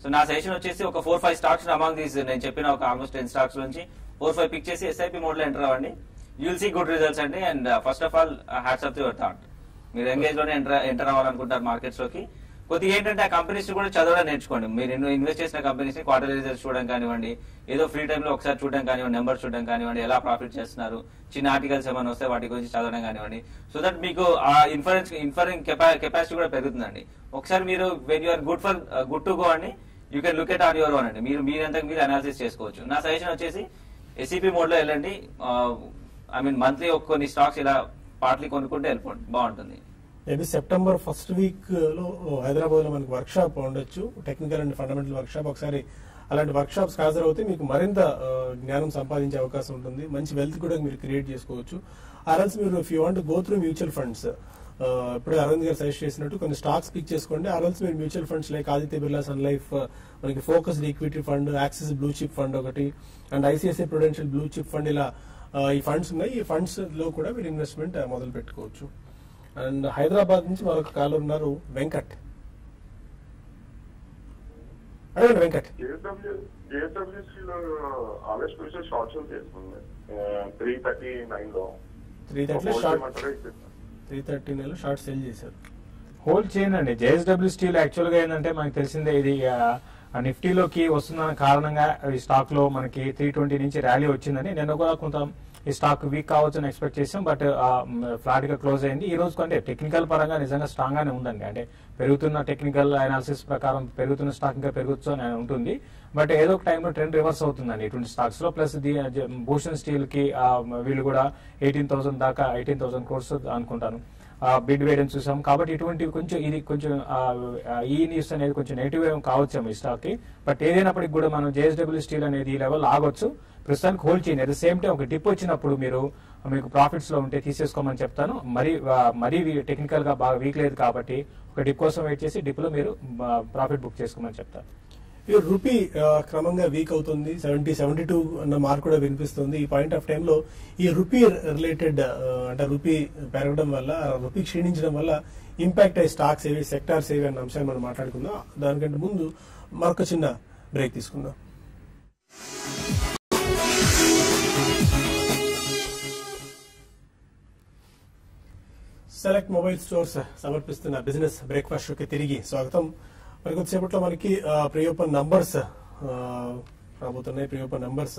సో నా సజెషన్ వచ్చేసి ఒక four five stocks among these నేను చెప్పిన ఒక ఆల్మోస్ట్ టెన్ స్టాక్స్ నుంచి ఫోర్ ఫైవ్ పిక్ చేసి ఎస్ఐపి మోడ్ లో ఎంటర్ అవ్వండి యూల్ సీ గుడ్ రిజల్ట్స్ అండి and first of all hats off your thought మీరు ఎంగేజ్ లోనే ఎంటర్ ఎంటర్ అవ్వాలనుకుంటారు మార్కెట్స్ లోకి కొద్దిగా ఏంటంటే ఆ కంపెనీస్ కూడా చదవడం నేర్చుకోండి మీరు ఎన్నో ఇన్వెస్ట్ చేసిన కంపెనీస్ ని క్వార్టర్ రిజల్ట్స్ చూడడం కానివ్వండి ఏదో ఫ్రీ టైమ్ లో ఒకసారి చూడడం కానివ్వండి నెంబర్ చూడడం కానివ్వండి ఎలా ప్రాఫిట్ చేస్తున్నారు చిన్న ఆర్టికల్స్ ఏమైనా వస్తే వాటి గురించి చదవడం కానివ్వండి సో దట్ మీకు ఆ ఇన్ఫరెన్స్ ఇన్ఫరింగ్ కెపాసిటీ కూడా పెరుగుతుందండి ఒకసారి మీరు when you're good for good to go అండి you can look at on your own అండి మీరు మీరంతా మీరు అనాలిసిస్ చేసుకోవచ్చు నా సజెషన్ వచ్చేసి ఎస్ఈపి మోడ్ లో వెళ్ళండి ఐ మీన్ మంత్లీ కొన్ని స్టాక్స్ ఇలా పార్ట్లీ కొనుక్కుంటే వెళ్ళిపోండి బాగుంటుంది మేబీ సెప్టెంబర్ ఫస్ట్ వీక్ లో హైదరాబాద్ లో మనకి వర్క్ షాప్ ఉండొచ్చు technical and fundamental workshop ఒకసారి అలాంటి వర్క్ షాప్స్ హాజరవుతే మీకు మరింత ఆ, జ్ఞానం సంపాదించే అవకాశం ఉంటుంది మంచి వెల్త్ కూడా మీరు క్రియేట్ చేసుకోవచ్చు ఆర్ఎల్స్ మీరు if you want go through mutual funds ఇప్పుడే అరవింద్ గారు సజెస్ట్ చేసినట్టు కొన్ని స్టాక్స్ పిక్ చేసుకోండి ఆర్ఎల్స్ మీరు mutual funds like Aditya Birla sun life మనకి focused equity fund axis blue chip fund ఒకటి and ICICI prudential blue chip fund ఇలా ఆ, ఈ ఫండ్స్ ఉన్నాయి ఈ ఫండ్స్ లో కూడా మీరు ఇన్వెస్ట్మెంట్ మొదలు పెట్టుకోవచ్చు అండ్ హైదరాబాద్ నుంచి మరొక కాలు ఉన్నారు వెంకట్ అడగండి వెంకట్ జేఎస్డబ్ల్యూసీలో ఆగస్ట్ నుంచి షార్ట్ సేల్ చేసుకుంది త్రీ థర్టీ నైన్ లో three thirty short three thirty నెలలో షార్ట్ సేల్ చేశారు హోల్డ్ చేయండి అండి జేఎస్డబ్ల్యూ స్టీల్ యాక్చువల్ గా ఏంటంటే మనకి తెలిసిందే ఇది ఆ, ఆ నిఫ్టీలోకి వస్తున్న కారణంగా ఈ స్టాక్ లో మనకి త్రీ ట్వంటీ నుంచి ర్యాలీ వచ్చిందని నేను కూడా కొంత ఈ స్టాక్ వీక్ కావచ్చు అని ఎక్స్పెక్ట్ చేసాం బట్ ఫ్లాట్ గా క్లోజ్ అయింది ఈ రోజు కంటే టెక్నికల్ పరంగా నిజంగా స్ట్రాంగ్ గానే ఉందండి అంటే పెరుగుతున్న టెక్నికల్ అనాలిసిస్ ప్రకారం పెరుగుతున్న స్టాక్ ఇంకా పెరుగుతూ అని ఉంటుంది బట్ ఏదో ఒక టైంలో ట్రెండ్ రివర్స్ అవుతుందండి ఇటువంటి స్టాక్స్ లో ప్లస్ ది భూషణ్ స్టీల్ కి ఆ, వీళ్ళు కూడా ఎయిటీన్ థౌసండ్ దాకా ఎయిటీన్ థౌసండ్ కోర్స్ అనుకుంటాను బిడ్ వేయడం చూసాం కాబట్టి ఇటువంటి కొంచెం ఇది కొంచెం ఆ, ఆ, ఈ న్యూస్ అనేది కొంచెం నెగిటివ్ ఏం కావచ్చు ఈ స్టాక్ కి బట్ ఏదైనప్పటికి కూడా మనం జేఎస్డబ్ల్యూ స్టీల్ అనేది ఈ లెవెల్ ఆగొచ్చు ప్రస్తుతానికి హోల్డ్ చేయండి అట్ ద సేమ్ టైం ఒక డిప్ వచ్చినప్పుడు మీరు మీకు ప్రాఫిట్స్ లో ఉంటే తీసేసుకోమని చెప్తాను మరి మరీ టెక్నికల్ గా బాగా వీక్ లేదు కాబట్టి ఒక డిప్ కోసం వెయిట్ చేసి డిప్ లో మీరు ప్రాఫిట్ బుక్ చేసుకోమని చెప్తాను ఈ రూపీ ఆ, క్రమంగా వీక్ అవుతుంది సెవెంటీ సెవెంటీ టూ అన్న మార్క్ కూడా వినిపిస్తుంది ఈ పాయింట్ ఆఫ్ టైంలో ఈ రూపీ రిలేటెడ్ అంటే రూపీ పెరగడం వల్ల రూపీ క్షీణించడం వల్ల ఇంపాక్ట్ అయ్యే స్టాక్స్ ఏవి సెక్టార్స్ ఏవి అన్న అంశాన్ని మనం మాట్లాడుకుందాం దానికంటే ముందు మరొక చిన్న బ్రేక్ తీసుకుందాం సెలెక్ట్ మొబైల్ స్టోర్స్ సమర్పిస్తున్న బిజినెస్ బ్రేక్ఫాస్ట్ షోకి తిరిగి స్వాగతం మరి కొద్దిసేపట్లో మనకి ప్రీ ఓపెన్ నంబర్స్ రాబోతున్నాయి pre open numbers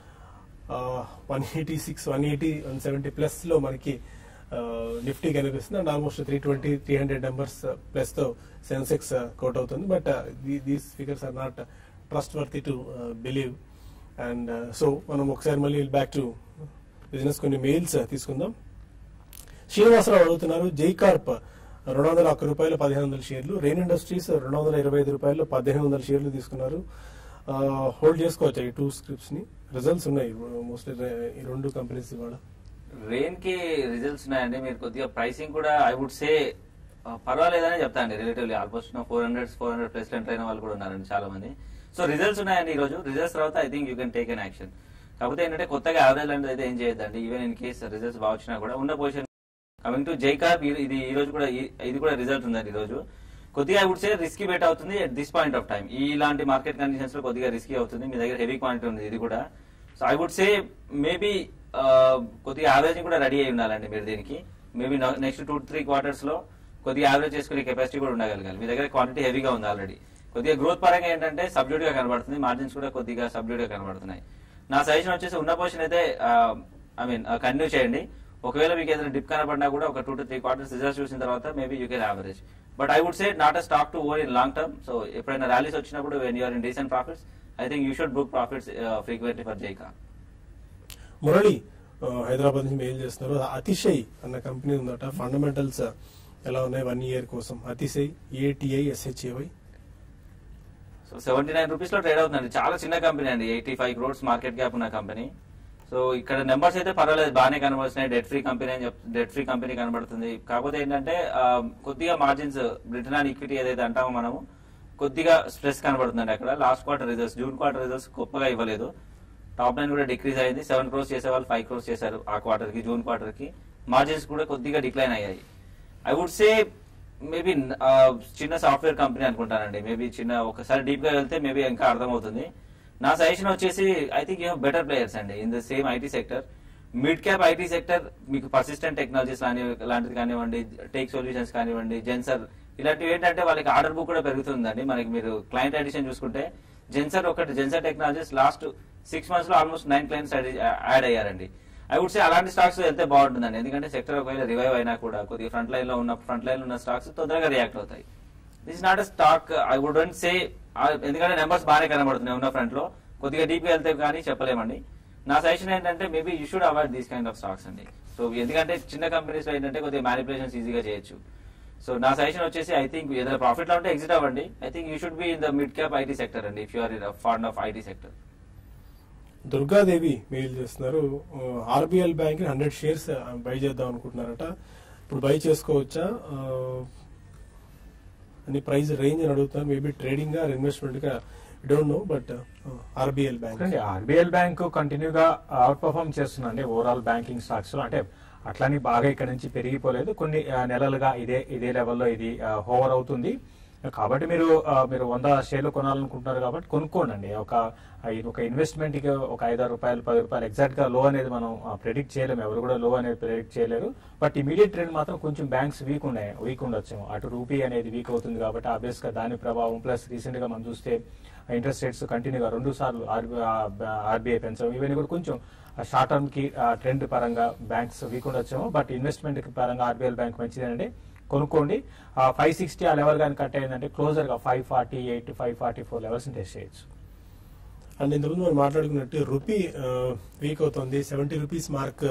one eighty six one eighty one seventy plus లో మనకి నిఫ్టీ కనిపిస్తుంది and almost three twenty three hundred numbers plus తో సెన్సెక్స్ కోట్ అవుతుంది but these figures are not trustworthy to believe and so మనం ఒకసారి మళ్ళీ back to business కొన్ని mails తీసుకుందాం శ్రీనివాసరావు అడుగుతున్నారు జైకార్ప్ రెండు వందల ఒక్క రూపాయలు పదిహేను వందల షేర్లు రెయిన్ ఇండస్ట్రీస్ రెండు వందల ఇరవై ఐదు రూపాయలు పదిహేను వందల షేర్లు తీసుకున్నారు హోల్డ్ చేసుకోవచ్చు ఈ టూ స్క్రిప్ట్స్ ని రిజల్ట్స్ ఉన్నాయి మోస్ట్లీ ఈ రెండు కంపెనీస్ ఇవాళ రెయిన్ కి రిజల్ట్స్ ఉన్నాయండి మీరు కొద్దిగా ప్రైసింగ్ కూడా ఐ వుడ్ సే పర్వాలేదని చెప్తాండి relatively almost four hundred four hundred plus enter అయిన వాళ్ళు కూడా ఉన్నారండి చాలా మంది సో రిజల్ట్స్ ఉన్నాయండి ఈ రోజు రిజల్ట్స్ తర్వాత I think you can take an action కాకపోతే ఏంటంటే కొత్తగా యావరేజ్ అనేది అయితే ఏం చేయొద్దండి ఈవెన్ ఇన్ కేస్ రిజల్ట్స్ బాగా వచ్చినా కూడా ఉన్న పొజిషన్ కమింగ్ టు జైకార్ ఇది ఈ రోజు కూడా ఈ- ఇది కూడా రిజల్ట్ ఉందండి ఈ రోజు కొద్దిగా I would say risky bet అవుతుంది at this point of time ఇలాంటి మార్కెట్ కండిషన్స్ లో కొద్దిగా రిస్కీ అవుతుంది మీ దగ్గర హెవీ క్వాంటిటీ ఉంది ఇది కూడా so I would say maybe కొద్దిగా యావరేజ్ కూడా రెడీ అయి ఉండాలండి మీరు దీనికి maybe next two three quarters లో కొద్దిగా యావరేజ్ చేసుకునే కెపాసిటీ కూడా ఉండగలగాలి మీ దగ్గర క్వాంటిటీ హెవీగా ఉంది ఆల్రెడీ కొద్దిగా గ్రోత్ పరంగా ఏంటంటే సబ్డ్యూట్ గా కనబడుతుంది మార్జిన్స్ కూడా కొద్దిగా సబ్డ్యూట్ గా కనబడుతున్నాయి నా సజెషన్ వచ్చేసి ఉన్న పొజిషన్ అయితే ఐ మీన్ కంటిన్యూ చేయండి ఒకవేళ మీకు ఏదైనా డిప్ కనబడినా కూడా ఒక two to three quarters results చూసిన తర్వాత maybe you can average but I would say not a stock to over in long term so ఎప్పుడైనా ర్యాలీస్ వచ్చినప్పుడు when you're in decent profits I think you should book profits frequently for జైకా మురళి ఆ, హైదరాబాద్ నుంచి mail చేస్తున్నారు అతిశయ్ అన్న company ఉందట fundamentals ఎలా ఉన్నాయి వన్ ఇయర్ కోసం Atishay ATI SHAY so seventy nine rupees లో ట్రేడ్ అవుతుందండి చాలా చిన్న కంపెనీ అండి eighty five crores market cap ఉన్న కంపెనీ సో ఇక్కడ నెంబర్స్ అయితే పర్వాలేదు బాగానే కనబడుతున్నాయి డెట్ ఫ్రీ కంపెనీ అని చెప్ డెట్ ఫ్రీ కంపెనీ కనబడుతుంది కాకపోతే ఏంటంటే ఆ, కొద్దిగా మార్జిన్స్ రిటర్న్ ఆన్ ఈక్విటీ ఏదైతే అంటామో మనము కొద్దిగా స్ట్రెస్ కనబడుతుందండి అక్కడ last quarter results June quarter results గొప్పగా ఇవ్వలేదు టాప్ లైన్ కూడా డిక్రీజ్ అయింది సెవెన్ క్రోర్స్ చేసే వాళ్ళు ఫైవ్ క్రోర్స్ చేశారు ఆ క్వార్టర్ కి జూన్ క్వార్టర్ కి మార్జిన్స్ కూడా కొద్దిగా డిక్లైన్ అయ్యాయి ఐ వుడ్ సే మేబీ చిన్న సాఫ్ట్వేర్ కంపెనీ అనుకుంటానండి మేబీ చిన్న ఒకసారి డీప్ గా వెళ్తే మేబీ ఇంకా అర్థమవుతుంది నా సజెషన్ వచ్చేసి I think you better players అండి in the same IT sector mid cap IT sector మీకు పర్సిస్టెంట్ టెక్నాలజీస్ లాంటిది కానివ్వండి టేక్ సొల్యూషన్స్ కానివ్వండి జెన్సర్ ఇలాంటివి ఏంటంటే వాళ్ళకి ఆర్డర్ బుక్ కూడా పెరుగుతుందండి మనకి మీరు క్లయింట్ అడిషన్ చూసుకుంటే జెన్సర్ ఒకటి Zensar technologies last six months లో ఆల్మోస్ట్ నైన్ క్లయింట్స్ యాడ్ అయ్యారండి ఐ వుడ్ సే అలాంటి స్టాక్స్ వెళ్తే బాగుంటుందండి ఎందుకంటే సెక్టర్ ఒకవేళ రివైవ్ అయినా కూడా కొద్దిగా ఫ్రంట్ లైన్ లో ఉన్న ఫ్రంట్ లైన్ లో ఉన్న స్టాక్స్ తొందరగా రియాక్ట్ అవుతాయి this not a stock I would say ఎందుకంటే నెంబర్స్ బాగానే కనబడుతున్నాయి ఉన్న ఫ్రంట్ లో కొద్దిగా డీప్ గా వెళ్తే కానీ చెప్పలేమండి నా సజెషన్ ఏంటంటే maybe you should avoid these kind of stocks అండి సో ఎందుకంటే చిన్న కంపెనీస్ లో ఏంటంటే కొద్దిగా మ్యానిపులేషన్స్ ఈజీగా చేయొచ్చు సో నా సజెషన్ వచ్చేసి ఐ థింక్ ఏదైనా ప్రాఫిట్ లో ఉంటే ఎగ్జిట్ అవ్వండి I think you should be in the mid cap IT sector అండి if you're fond of IT sector Durgadevi mail చేస్తున్నారు RBL bank hundred shares buy చేద్దాం అనుకుంటున్నారట ఇప్పుడు బై చేసుకోవచ్చా ఆ, అని ప్రైస్ రేంజ్ అని అడుగుతున్నారు మేబీ ట్రేడింగ్ గా ఇన్వెస్ట్మెంట్ గా don't know but RBL bank చూడండి ఆర్బీఎల్ బ్యాంక్ కంటిన్యూగా అవుట్ పర్ఫార్మ్ చేస్తుందండి ఓవరాల్ బ్యాంకింగ్ స్టాక్స్ లో అంటే అట్లని బాగా ఇక్కడ నుంచి పెరిగిపోలేదు కొన్ని ఆ, నెలలుగా ఇదే ఇదే లెవెల్లో ఇది హోవర్ అవుతుంది కాబట్టి మీరు ఆ, మీరు వంద షేర్లు కొనాలనుకుంటున్నారు కాబట్టి కొనుక్కోండి ఒక ఆ, ఇది ఒక ఇన్వెస్ట్మెంట్ కి ఒక ఐదారు రూపాయలు పది రూపాయలు ఎగ్జాక్ట్ గా లో అనేది మనం ప్రెడిక్ట్ చేయలేము ఎవరు కూడా లో అనేది ప్రెడిక్ట్ చేయలేరు బట్ ఇమీడియట్ ట్రెండ్ మాత్రం కొంచెం బ్యాంక్స్ వీక్ ఉన్నాయి వీక్ ఉండొచ్చు అటు రూపీ అనేది వీక్ అవుతుంది కాబట్టి ఆబ్వియస్ గా దాని ప్రభావం ప్లస్ రీసెంట్ గా మనం చూస్తే ఇంట్రెస్ట్ రేట్స్ కంటిన్యూగా రెండు సార్లు ఆర్బీఐ పెంచడం ఇవన్నీ కూడా కొంచెం షార్ట్ టర్మ్ కి ట్రెండ్ పరంగా బ్యాంక్స్ వీక్ ఉండొచ్చేమో బట్ ఇన్వెస్ట్మెంట్ పరంగా ఆర్బీఐ బ్యాంక్ మంచిదేనండి కొనుక్కోండి ఫైవ్ సిక్స్టీ ఆ లెవెల్ కానీ కట్ అయిందంటే క్లోజర్ గా five forty eight five forty four levels test చేయొచ్చు అండ్ ఇంతకుముందు మనం మాట్లాడుకున్నట్టు రూపీ వీక్ అవుతుంది సెవెంటీ రూపీస్ మార్క్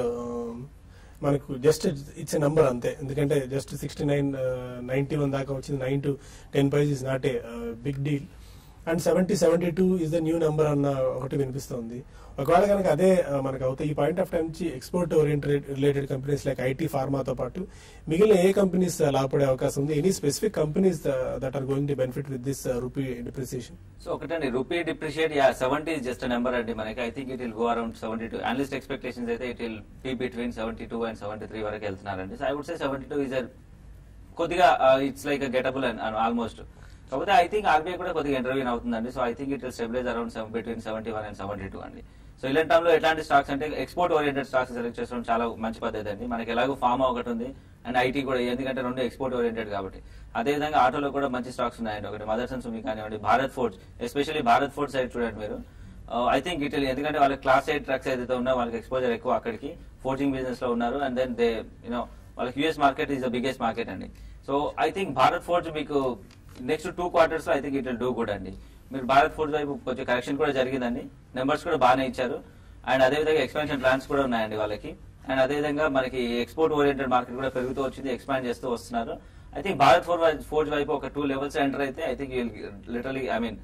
మనకు జస్ట్ ఇట్స్ ఎ నంబర్ అంతే ఎందుకంటే just sixty nine ninety one దాకా వచ్చింది nine to ten price is not a big deal and seventy seventy two is the new number అన్న ఒకటి వినిపిస్తుంది ఒకవేళ కనుక అదే ఆ, మనకు అవుతాయి ఈ పాయింట్ ఆఫ్ టైం నుంచి export oriented related companies like IT ఫార్మాతో పాటు మిగిలిన ఏ కంపెనీస్ లాభపడే అవకాశం ఉంది any specific companies that are going to benefit with this rupee depreciation so ఒకటండి rupee depreciate yeah seventy just number అండి మనకి I think it will go around seventy two analyst expectations అయితే it will be between seventy two and seventy three వరకు వెళ్తున్నారండి so I would say seventy two is కొద్దిగా it's like gettable and almost కాకపోతే I think RBI కూడా కొద్దిగా intervene అవుతుందండి so I think it will stabilize around between seventy one and seventy two అండి so ఇలాంటి టైంలో ఎట్లాంటి స్టాక్స్ అంటే ఎక్స్పోర్ట్ ఓరియంటెడ్ స్టాక్స్ సెలెక్ట్ చేసుకోవడం చాలా మంచి పద్ధతి అండి మనకి ఎలాగో ఫార్మా ఒకటి ఉంది అండ్ ఐటీ కూడా ఎందుకంటే రెండు ఎక్స్పోర్ట్ ఓరియంటెడ్ కాబట్టి అదేవిధంగా ఆటోలో కూడా మంచి స్టాక్స్ ఉన్నాయండి ఒకటి మదర్సన్ సుమి కానివ్వండి భారత్ ఫోర్డ్స్ ఎస్పెషల్లీ భారత్ ఫోర్డ్ సైడ్ చూడండి మీరు ఐ థింక్ ఇట్ ఎందుకంటే వాళ్ళకి క్లాస్ ఎయిట్ ట్రక్స్ ఏదైతే ఉన్నా వాళ్ళకి ఎక్స్పోజర్ ఎక్కువ అక్కడికి ఫోర్జింగ్ బిజినెస్ లో ఉన్నారు అండ్ దెన్ దే యూనో వాళ్ళకి US market is the biggest market అండి so I think Bharat Forge మీకు నెక్స్ట్ టూ క్వార్టర్స్ లో I think it will do good అండి మీరు భారత్ ఫోర్జ్ వైపు కొంచెం కరెక్షన్ కూడా జరిగిందండి నెంబర్స్ కూడా బాగానే ఇచ్చారు అండ్ అదేవిధంగా ఎక్స్పాన్షన్ ప్లాన్స్ కూడా ఉన్నాయండి వాళ్ళకి అండ్ అదేవిధంగా మనకి ఎక్స్పోర్ట్ ఓరియంటెడ్ మార్కెట్ కూడా పెరుగుతూ వచ్చింది ఎక్స్పాండ్ చేస్తూ వస్తున్నారు ఐ థింక్ భారత్ ఫోర్ ఫోర్జ్ వైపు ఒక టూ లెవెల్స్ ఎంటర్ అయితే I think literally I mean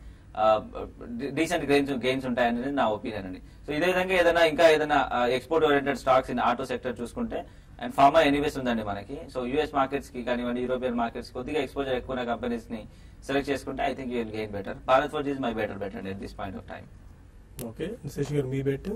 decent gains gains ఉంటాయనేది నా ఒపీనియన్ అండి సో ఇదే విధంగా ఏదైనా ఇంకా ఏదైనా export oriented stocks in auto sector చూసుకుంటే అండ్ ఫార్మా ఎనీవేస్ ఉందండి మనకి సో యూఎస్ మార్కెట్స్ కి కానివ్వండి యూరోపియన్ మార్కెట్స్ కొద్దిగా ఎక్స్పోజర్ ఎక్కువ ఉన్న కంపెనీస్ ని సెలెక్ట్ చేసుకుంటే I think you'll gain better Bharat Forge is my better better at this point of time okay Shashi garu మీ బెట్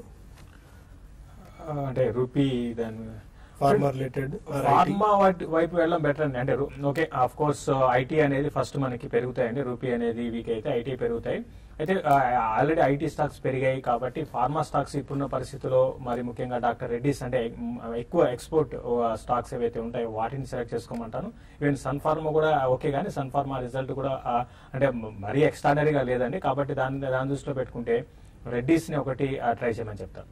ఆ, అంటే రూపీ దాని ఫార్మా రిలేటెడ్ ఫార్మా వాటి వైపు వెళ్ళడం బెటర్ అండి అంటే రు- ఓకే ఆఫ్ కోర్స్ ఐటీ అనేది ఫస్ట్ మనకి పెరుగుతాయండి రూపీ అనేది వీక్ అయితే ఐటీ పెరుగుతాయి అయితే ఆల్రెడీ ఐటీ స్టాక్స్ పెరిగాయి కాబట్టి ఫార్మా స్టాక్స్ ఇప్పుడున్న పరిస్థితుల్లో మరి ముఖ్యంగా డాక్టర్ రెడ్డిస్ అంటే మ్, ఎక్కువ ఎక్స్పోర్ట్ స్టాక్స్ ఏవైతే ఉంటాయో వాటిని సెలెక్ట్ చేసుకోమంటాను ఈవెన్ సన్ ఫార్మా కూడా ఓకే కానీ సన్ ఫార్మా రిజల్ట్ కూడా ఆ, అంటే మరీ ఎక్స్ట్రాడనరీగా లేదండి కాబట్టి దాన్ని దాని దృష్టిలో పెట్టుకుంటే రెడ్డిస్ ని ఒకటి ట్రై చేయమని చెప్తాను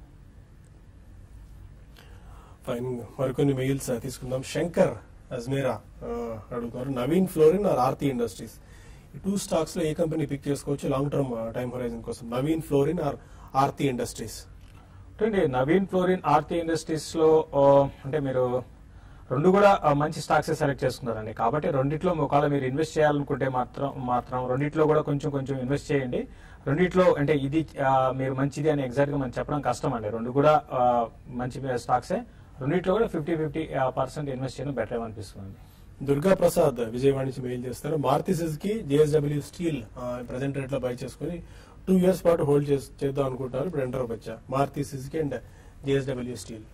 ఫైన్ మరికొన్ని మెయిల్స్ తీసుకుందాం శంకర్ అజ్మేరా ఆ, అడుగుతున్నారు నవీన్ ఫ్లోరిన్ ఆర్ ఆర్తి ఇండస్ట్రీస్ ఈ టూ స్టాక్స్ లో ఏ కంపెనీ పిక్ చేసుకోవచ్చు లాంగ్ టర్మ్ టైం హొరైజన్ కోసం నవీన్ ఫ్లోరిన్ ఆర్ ఆర్తి ఇండస్ట్రీస్ చూడండి నవీన్ ఫ్లోరిన్ ఆర్తి ఇండస్ట్రీస్ లో ఆ, అంటే మీరు రెండు కూడా ఆ, మంచి స్టాక్స్ సెలెక్ట్ చేసుకున్నారండి కాబట్టి రెండిట్లో ఒకవేళ మీరు ఇన్వెస్ట్ చేయాలనుకుంటే మాత్రం మాత్రం రెండిట్లో కూడా కొంచెం కొంచెం ఇన్వెస్ట్ చేయండి రెండిట్లో అంటే ఇది ఆ, మీరు మంచిది అని ఎగ్జాక్ట్ గా మనం చెప్పడం కష్టం అండి రెండు కూడా ఆ, మంచి స్టాక్సే రెండిట్లో కూడా ఫిఫ్టీ ఫిఫ్టీ పర్సెంట్ ఇన్వెస్ట్ చేయడం బెటర్ అనిపిస్తుంది దుర్గా ప్రసాద్ విజయవాడ నుంచి మెయిల్ చేస్తారు Maruti Suzuki JSW steel present rate లో బై చేసుకుని టూ ఇయర్స్ పాటు హోల్డ్ చేద్దాం అనుకుంటున్నారు ఇప్పుడు ఎంటర్ వచ్చా Maruti Suzuki and JSW steel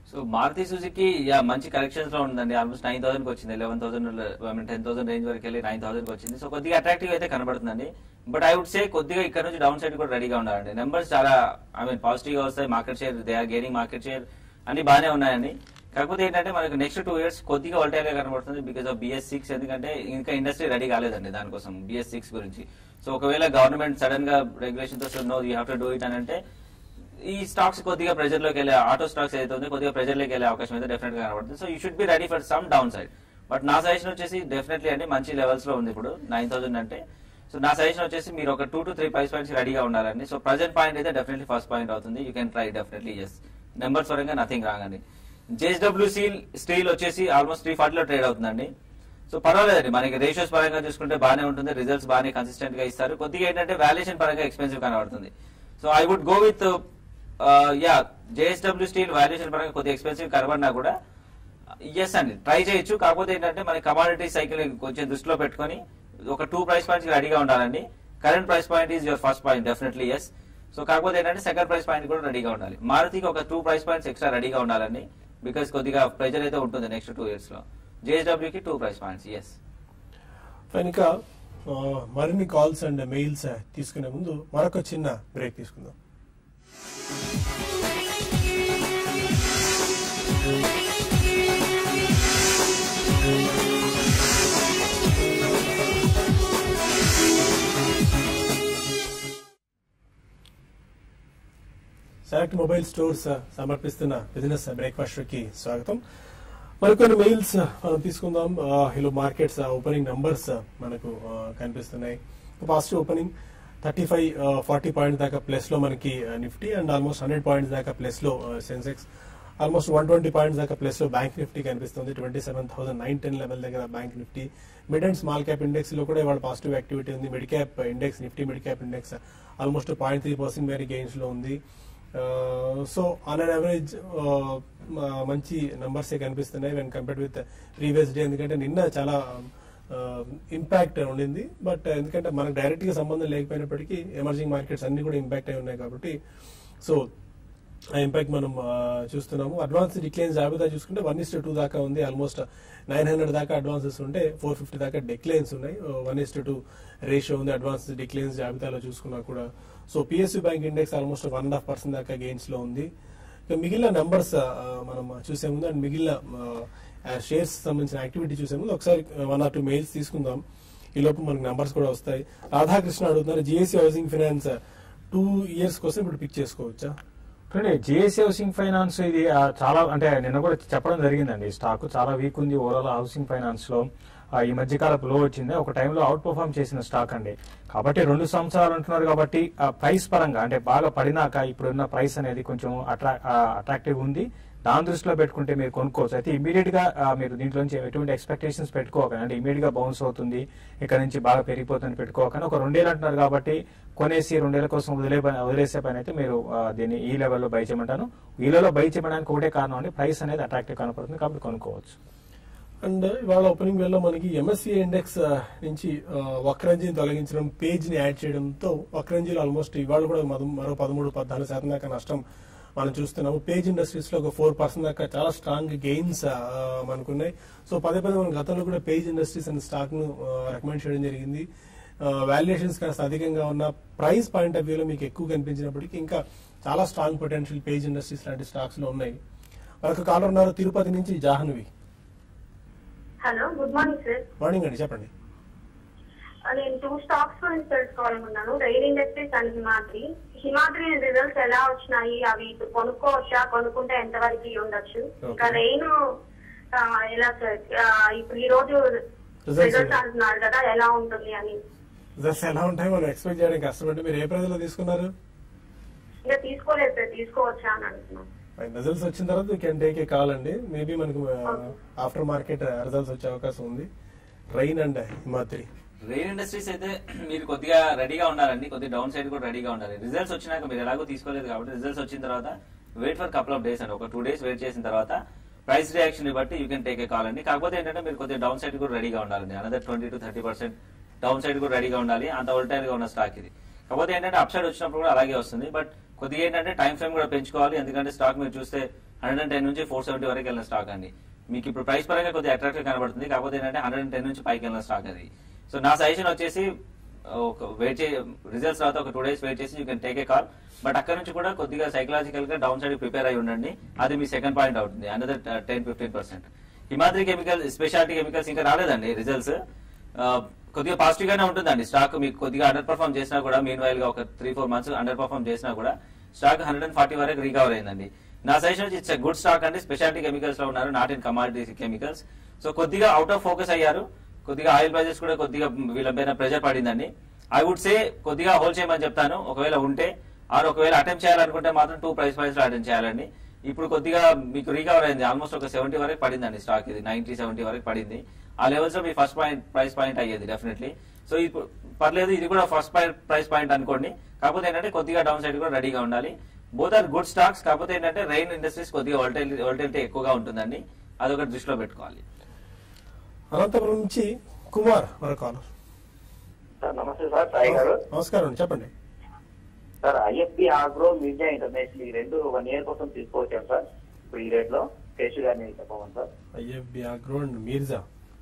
so Maruti Suzuki yeah మంచి కలెక్షన్స్ లో ఉందండి ఆల్మోస్ట్ నైన్ థౌసండ్ వచ్చింది eleven thousand ten thousand range వరకు వెళ్ళి నైన్ థౌసండ్ వచ్చింది సో కొద్దిగా అట్రాక్టివ్ అయితే కనబడుతుందండి బట్ ఐ వుడ్ సే కొద్దిగా ఇక్కడ నుంచి డౌన్ సైడ్ కూడా రెడీగా ఉండాలండి నెంబర్స్ చాలా ఐ మీన్ పాజిటివ్ గా వస్తాయి market share they are gaining market share అన్ని బాగానే ఉన్నాయండి కాకపోతే ఏంటంటే మనకు నెక్స్ట్ టూ ఇయర్స్ కొద్దిగా వల్టైల్ గా కనబడుతుంది బికాస్ ఆఫ్ బిఎస్ సిక్స్ ఎందుకంటే ఇంకా ఇండస్ట్రీ రెడీ కాలేదండి దానికోసం బిఎస్ సిక్స్ గురించి సో ఒకవేళ గవర్నమెంట్ సడన్ గా రెగ్యులేషన్ తో no you have to do it అని అంటే ఈ స్టాక్స్ కొద్దిగా ప్రెజర్ లోకి వెళ్ళే ఆటో స్టాక్స్ ఏదైతే ఉందో కొద్దిగా ప్రెజర్ లోకి వెళ్ళే అవకాశం అయితే డెఫినెట్ గా కనబడుతుంది so you should be ready for some down side but నా సజెషన్ వచ్చేసి డెఫినెట్లీ అండి మంచి లెవెల్స్ లో ఉంది ఇప్పుడు నైన్ థౌసండ్ అంటే సో నా సజెషన్ వచ్చేసి మీరు ఒక two to three price points రెడీగా ఉండాలండి సో ప్రజెంట్ పాయింట్ అయితే డెఫినెట్లీ ఫస్ట్ పాయింట్ అవుతుంది you can try definitely yes numbers పరంగా నథింగ్ రాంగ్ అండి జేఎస్డబ్ల్యూ స్టీల్ స్టీల్ వచ్చేసి ఆల్మోస్ట్ త్రీ ఫార్టీలో ట్రేడ్ అవుతుందండి సో పర్వాలేదండి మనకి రేషియోస్ పరంగా చూసుకుంటే బాగానే ఉంటుంది రిజల్ట్స్ బాగానే కన్సిస్టెంట్ గా ఇస్తారు కొద్దిగా ఏంటంటే వాల్యుయేషన్ పరంగా ఎక్స్పెన్సివ్ కనబడుతుంది so I would go with yeah JSW steel valuation పరంగా కొద్దిగా ఎక్స్పెన్సివ్ కనబడినా కూడా ఎస్ అండి ట్రై చేయొచ్చు కాకపోతే ఏంటంటే మన కమాడిటీ సైకిల్ కొంచెం దృష్టిలో పెట్టుకొని ఒక టూ ప్రైస్ పాయింట్స్ రెడీగా ఉండాలండి current price point is your first point definitely yes so కాకపోతే ఏంటంటే సెకండ్ ప్రైస్ పాయింట్ కూడా రెడీగా ఉండాలి మారుతికి ఒక టూ ప్రైస్ పాయింట్స్ ఎక్స్ట్రా రెడీగా ఉండాలండి బికాస్ కొద్దిగా ప్రెజర్ అయితే ఉంటుంది నెక్స్ట్ టూ ఇయర్స్ లో JSW కి two price points yes fine ఇంకా ఆ, మరిన్ని కాల్స్ అండ్ మెయిల్స్ తీసుకునే ముందు మరొక చిన్న బ్రేక్ తీసుకుందాం సెలెక్ట్ మొబైల్ స్టోర్స్ సమర్పిస్తున్న బిజినెస్ బ్రేక్ఫాస్ట్ కి స్వాగతం మరికొన్ని మెయిల్స్ మనం తీసుకుందాం హలో మార్కెట్స్ ఓపెనింగ్ నంబర్స్ మనకు ఆ, కనిపిస్తున్నాయి positive opening thirty five forty points దాకా ప్లస్ లో మనకి nifty and almost hundred points దాకా ప్లస్ లో sensex almost one twenty points దాకా ప్లస్ లో బ్యాంక్ నిఫ్టీ కనిపిస్తుంది twenty seven thousand nine ten level దగ్గర bank nifty mid and small cap index లో కూడా ఇవాళ పాజిటివ్ యాక్టివిటీ ఉంది mid cap index nifty mid cap index almost point three percent మేరీ gains లో ఉంది సో ఆన్ అన్ యావరేజ్ మంచి numbers కనిపిస్తున్నాయి when compared with previous day ఎందుకంటే నిన్న చాలా ఇంపాక్ట్ ఉండింది బట్ ఎందుకంటే మనకు డైరెక్ట్ గా సంబంధం లేకపోయినప్పటికీ ఎమర్జింగ్ మార్కెట్స్ అన్ని కూడా ఇంపాక్ట్ అయి ఉన్నాయి కాబట్టి సో ఆ ఇంపాక్ట్ మనం ఆ, చూస్తున్నాము అడ్వాన్స్ డిక్లైన్స్ జాబితా చూసుకుంటే వన్ ఇస్ టూ దాకా ఉంది ఆల్మోస్ట్ నైన్ హండ్రెడ్ దాకా అడ్వాన్సెస్ ఉంటే ఫోర్ ఫిఫ్టీ దాకా డిక్లైన్స్ ఉన్నాయి వన్ ఇస్ టూ రేషియో ఉంది అడ్వాన్స్ డిక్లైన్స్ జాబితాలో చూసుకున్నా కూడా so PSU bank index almost one and half percent దాకా గెయిన్స్ లో ఉంది ఇక మిగిలిన నెంబర్స్ మనం చూసే ముందు అండ్ మిగిలిన షేర్స్ సంబంధించిన యాక్టివిటీ చూసే ముందు ఒకసారి వన్ ఆర్ టూ మెయిల్స్ తీసుకుందాం ఈ లోపు మనకు నెంబర్స్ కూడా వస్తాయి రాధాకృష్ణ అడుగుతున్నారు GSC housing finance two years కోసం ఇప్పుడు పిక్ చేసుకోవచ్చా చూడండి జిఎస్సీ హౌసింగ్ ఫైనాన్స్ ఇది ఆ, చాలా అంటే నిన్న కూడా చెప్పడం జరిగిందండి స్టాక్ చాలా వీక్ ఉంది ఓవరాల్ హౌసింగ్ ఫైనాన్స్ లో ఆ, ఈ మధ్య కాలపు లో వచ్చింది ఒక టైంలో అవుట్ పర్ఫామ్ చేసిన స్టాక్ అండి కాబట్టి రెండు సంవత్సరాలు అంటున్నారు కాబట్టి ఆ ప్రైస్ పరంగా అంటే బాగా పడినాక ఇప్పుడున్న ప్రైస్ అనేది కొంచెం అట్రా అట్రాక్టివ్ ఉంది దాని దృష్టిలో పెట్టుకుంటే మీరు కొనుక్కోవచ్చు అయితే ఇమీడియట్ గా ఆ, మీరు దీంట్లోంచి ఎటువంటి ఎక్స్పెక్టేషన్స్ పెట్టుకోకండి అంటే ఇమీడియట్ గా బౌన్స్ అవుతుంది ఇక్కడ నుంచి బాగా పెరిగిపోతుంది పెట్టుకోకండి ఒక రెండేళ్ళు అంటున్నారు కాబట్టి కొనేసి రెండేళ్ల కోసం వదిలే పని- వదిలేసే పని అయితే మీరు ఆ, దీన్ని ఈ లెవెల్లో బై చేయమంటాను ఈ లెవెల్లో బై చేయడానికి ఒకటే కారణం అండి ప్రైస్ అనేది అట్రాక్టివ్ కనపడుతుంది కాబట్టి కొనుక్కోవచ్చు అండ్ ఇవాళ ఓపెనింగ్ వేళ మనకి ఎంఎస్సి ఇండెక్స్ ఆ, నుంచి ఆ, వక్రంజీని తొలగించడం పేజ్ ని యాడ్ చేయడంతో వక్రంజీలో ఆల్మోస్ట్ ఇవాళ కూడా మరో- మరో పదమూడు పద్నాలుగు శాతం దాకా నష్టం మనం చూస్తున్నాము పేజ్ ఇండస్ట్రీస్ లో ఒక ఫోర్ పర్సెంట్ దాకా చాలా స్ట్రాంగ్ గెయిన్స్ మనకున్నాయి సో పదే పదే మనం గతంలో కూడా పేజ్ ఇండస్ట్రీస్ అనే స్టాక్ ను రికమెండ్ చేయడం జరిగింది వాల్యుయేషన్స్ కాస్త అధికంగా ఉన్న ప్రైస్ పాయింట్ ఆఫ్ వ్యూలో మీకు ఎక్కువ కనిపించినప్పటికీ ఇంకా చాలా స్ట్రాంగ్ పొటెన్షియల్ పేజ్ ఇండస్ట్రీస్ లాంటి స్టాక్స్ లో ఉన్నాయి మరొక కాలర్ ఉన్నారు తిరుపతి నుంచి Jahnavi hello good morning sir morning అండి చెప్పండి నేను టూ స్టాక్స్ గురించి తెలుసుకోవాలనుకున్నాను rail industries and Himadri Himadri results ఎలా వచ్చినాయి అవి ఇప్పుడు కొనుక్కోవచ్చా కొనుక్కుంటే ఎంత వరకు ఉండొచ్చు ఇంకా రెయిన్ ఎలా సార్ ఆ, ఇప్పుడు ఈ రోజు Results రిజల్ట్స్ అంటున్నారు కదా ఎలా ఉంటుంది అని రిజల్ట్స్ ఎలా ఉంటాయి మనం ఎక్స్పెక్ట్ చేయడం కష్టం అంటే మీరు ఏ ప్రైజ్లో తీసుకున్నారు ఇంకా తీసుకోలేదు సార్ తీసుకోవచ్చా అని అంటున్నాను రిజల్ట్స్ వచ్చిన తర్వాత you can take a call అండి మేబీ మనకు ఆఫ్టర్ మార్కెట్ రిజల్ట్స్ వచ్చే అవకాశం ఉంది train and Himadri rain industries అయితే మీరు కొద్దిగా రెడీగా ఉండాలండి కొద్దిగా డౌన్ సైడ్ కూడా రెడీగా ఉండాలి రిజల్ట్స్ వచ్చినాక మీరు ఎలాగో తీసుకోలేదు కాబట్టి రిజల్ట్స్ వచ్చిన తర్వాత wait for couple of days అండి ఒక టూ డేస్ వెయిట్ చేసిన తర్వాత ప్రైస్ రియాక్షన్ బట్టి you can take a call అండి కాకపోతే ఏంటంటే మీరు కొద్దిగా డౌన్ సైడ్ కూడా రెడీగా ఉండాలండి another twenty to thirty percent down side కూడా రెడీగా ఉండాలి అంత వోల్టైల్ గా ఉన్న స్టాక్ ఇది కాకపోతే ఏంటంటే అప్ సైడ్ వచ్చినప్పుడు కూడా అలాగే వస్తుంది బట్ కొద్దిగా ఏంటంటే టైం ఫ్రేమ్ కూడా పెంచుకోవాలి ఎందుకంటే స్టాక్ మీరు చూస్తే హండ్రెడ్ అండ్ టెన్ నుంచి ఫోర్ సెవెంటీ వరకు వెళ్ళిన స్టాక్ అండి మీకు ఇప్పుడు ప్రైస్ పరంగా కొద్దిగా అట్రాక్టివ్ కనబడుతుంది కాకపోతే ఏంటంటే హండ్రెడ్ అండ్ టెన్ నుంచి పైకి వెళ్ళిన స్టాక్ అది సో నా సజెషన్ వచ్చేసి ఒక వెయిట్ చే రిజల్ట్స్ తర్వాత ఒక టూ డేస్ వెయిట్ చేసి you can take a call but అక్కడ నుంచి కూడా కొద్దిగా సైకలాజికల్ గా డౌన్ సైడ్ ప్రిపేర్ అయి ఉండండి అది మీ సెకండ్ పాయింట్ అవుతుంది another ten fifteen percent Himadri chemical speciality chemicals ఇంకా రాలేదండి రిజల్ట్స్ కొద్దిగా పాజిటివ్ గానే ఉంటుందండి స్టాక్ మీకు కొద్దిగా అండర్ పర్ఫామ్ చేసినా కూడా మీన్ వైల్ గా ఒక three four months underperform చేసినా కూడా స్టాక్ హండ్రెడ్ అండ్ ఫార్టీ వరకు రికవర్ అయిందండి నా సజెషన్ ఇట్స్ గుడ్ స్టాక్ అండి స్పెషాలిటీ కెమికల్స్ లో ఉన్నారు not in commodity chemicals so కొద్దిగా అవుట్ ఆఫ్ ఫోకస్ అయ్యారు కొద్దిగా ఆయిల్ ప్రైజెస్ కూడా కొద్దిగా వీళ్ళ పైన ప్రెజర్ పడిందండి ఐ వుడ్ సే కొద్దిగా హోల్డ్ చేయమని చెప్తాను ఒకవేళ ఉంటే ఆర్ ఒకవేళ అటెంప్ట్ చేయాలనుకుంటే మాత్రం టూ ప్రైస్ ప్రైస్ లో అటెంప్ట్ చేయాలండి ఇప్పుడు కొద్దిగా మీకు రికవర్ అయింది ఆల్మోస్ట్ ఒక సెవెంటీ వరకు పడిందండి స్టాక్ ఇది నైన్టీ సెవెంటీ వరకు పడింది ఆ లెవెల్స్ లో మీ ఫస్ట్ పాయింట్ ప్రైస్ పాయింట్ అయ్యేది డెఫినెట్లీ సో ఇప్పుడు పర్లేదు ఇది కూడా ఫస్ట్ ప్రైస్ పాయింట్ అనుకోండి కాకపోతే ఏంటంటే కొద్దిగా డౌన్ సైడ్ కూడా రెడీగా ఉండాలి బోత్ ఆర్ గుడ్ స్టాక్స్ కాకపోతే ఏంటంటే రైన్ ఇండస్ట్రీస్ కొద్దిగా వాల్టైలిటీ ఎక్కువగా ఉంటుందండి అదొకటి దృష్టిలో పెట్టుకోవాలి అనంతపురం నుంచి కుమార్ మరో కాలర్ సార్ నమస్తే సార్ సాయి గారు నమస్కారం అండి చెప్పండి sir IFB agro media international ఈ రెండు వన్ ఇయర్ కోసం తీసుకోవచ్చాను సార్ ఇప్పుడు ఈ రేట్ లో కేసు గారిని చెప్పమని sir IFB agro and Mirza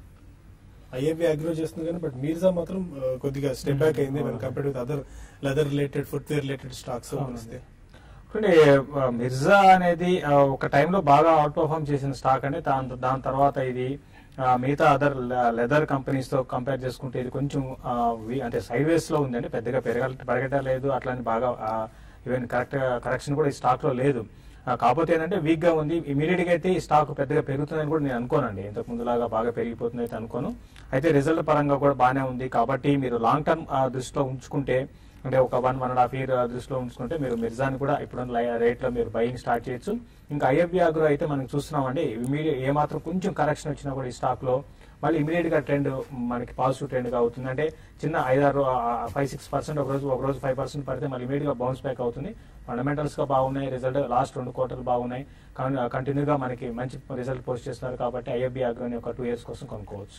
IFB agro చేస్తుంది కానీ బట్ మీర్జా మాత్రం ఆ, కొద్దిగా స్టెప్ బ్యాక్ అయింది మన compare with other leather related footwear related stocks వస్తే అంటే ఆ, మిర్జా అనేది ఆ, ఒక టైంలో బాగా అవుట్ పర్ఫామ్ చేసిన స్టాక్ అండి దాని దాని తర్వాత ఇది ఆ, మిగతా అదర్ లెదర్ కంపెనీస్ తో కంపేర్ చేసుకుంటే ఇది కొంచెం ఆ, వి- అంటే సైడ్ వేస్ లో ఉందండి పెద్దగా పెరగ పెరగటలేదు అట్లాని బాగా ఈవెన్ కరెక్ట్ కరెక్షన్ కూడా ఈ స్టాక్ లో లేదు ఆ, కాకపోతే ఏంటంటే వీక్ గా ఉంది ఇమీడియట్ గా అయితే ఈ స్టాక్ పెద్దగా పెరుగుతుందని కూడా నేను అనుకోనండి ఇంతకు ముందులాగా బాగా పెరిగిపోతుంది అయితే అనుకోను అయితే రిజల్ట్ పరంగా కూడా బాగానే ఉంది కాబట్టి మీరు లాంగ్ టర్మ్ దృష్టిలో ఉంచుకుంటే అంటే ఒక one one and half year దృష్టిలో ఉంచుకుంటే మీరు మిర్జాని కూడా ఇప్పుడు రేట్ లో మీరు బయింగ్ స్టార్ట్ చేయొచ్చు ఇంకా ఐఎఫ్బి ఆగ్రో అయితే మనం చూస్తున్నామండి ఇమీడియట్ ఏ మాత్రం కొంచెం కరెక్షన్ వచ్చినా కూడా ఈ స్టాక్ లో మళ్ళీ ఇమీడియట్ గా ట్రెండ్ మనకి పాజిటివ్ ట్రెండ్ గా అవుతుంది అంటే చిన్న ఐదారు ఫైవ్ సిక్స్ పర్సెంట్ ఒక రోజు ఒక రోజు ఫైవ్ పర్సెంట్ పడితే మళ్ళీ ఇమీడియట్ గా బౌన్స్ బ్యాక్ అవుతుంది ఫండమెంటల్స్ గా బాగున్నాయి రిజల్ట్ లాస్ట్ రెండు క్వార్టర్లు బాగున్నాయి కంటిన్యూ గా మనకి మంచి రిజల్ట్ పోస్ట్ చేస్తున్నారు కాబట్టి ఐఎఫ్బి ఆగ్రోని ఒక టూ ఇయర్స్ కోసం కొనుక్కోవచ్చు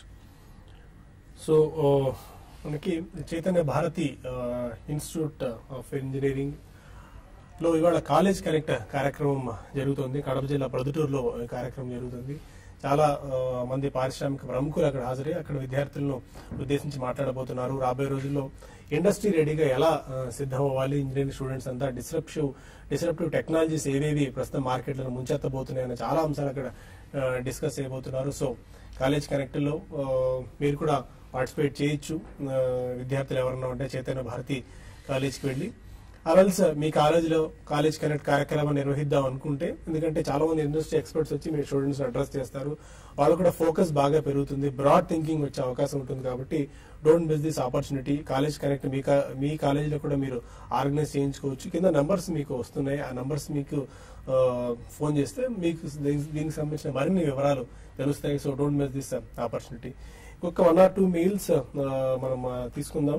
సో ఆ, మనకి చైతన్య భారతి ఆ, ఇన్స్టిట్యూట్ ఆఫ్ ఇంజనీరింగ్ లో ఇవాళ కాలేజ్ కనెక్ట్ కార్యక్రమం జరుగుతుంది కడప జిల్లా ప్రొద్దుటూరులో ఈ కార్యక్రమం జరుగుతుంది చాలా ఆ, మంది పారిశ్రామిక ప్రముఖులు అక్కడ హాజరై అక్కడ విద్యార్థులను ఉద్దేశించి మాట్లాడబోతున్నారు రాబోయే రోజుల్లో ఇండస్ట్రీ రెడీగా ఎలా ఆ, సిద్ధం అవ్వాలి ఇంజనీరింగ్ స్టూడెంట్స్ అంతా డిస్రప్టివ్ డిస్రప్టివ్ టెక్నాలజీస్ ఏవేవి ప్రస్తుతం మార్కెట్లను ముంచెత్తబోతున్నాయని చాలా అంశాలు అక్కడ డిస్కస్ చేయబోతున్నారు సో కాలేజ్ కనెక్ట్ లో ఆ, మీరు కూడా పార్టిసిపేట్ చేయొచ్చు ఆ, విద్యార్థులు ఎవరన్నా ఉంటే చైతన్య భారతి కాలేజ్కి వెళ్ళి అరల్స్ మీ కాలేజీలో కాలేజ్ కనెక్ట్ కార్యక్రమం నిర్వహిద్దాం అనుకుంటే ఎందుకంటే చాలా మంది ఇండస్ట్రీ ఎక్స్పర్ట్స్ వచ్చి మీ స్టూడెంట్స్ అడ్రస్ చేస్తారు వాళ్ళు కూడా ఫోకస్ బాగా పెరుగుతుంది బ్రాడ్ థింకింగ్ వచ్చే అవకాశం ఉంటుంది కాబట్టి don't miss this opportunity college connect మీ కా- మీ కాలేజీలో కూడా మీరు ఆర్గనైజ్ చేయించుకోవచ్చు కింద నంబర్స్ మీకు వస్తున్నాయి ఆ నంబర్స్ మీకు ఆ, ఫోన్ చేస్తే మీకు దీనికి దీనికి సంబంధించిన మరిన్ని వివరాలు తెలుస్తాయి so don't miss this opportunity ఇంకొక వన్ ఆర్ టూ మెయిల్స్ మనం ఆ, తీసుకుందాం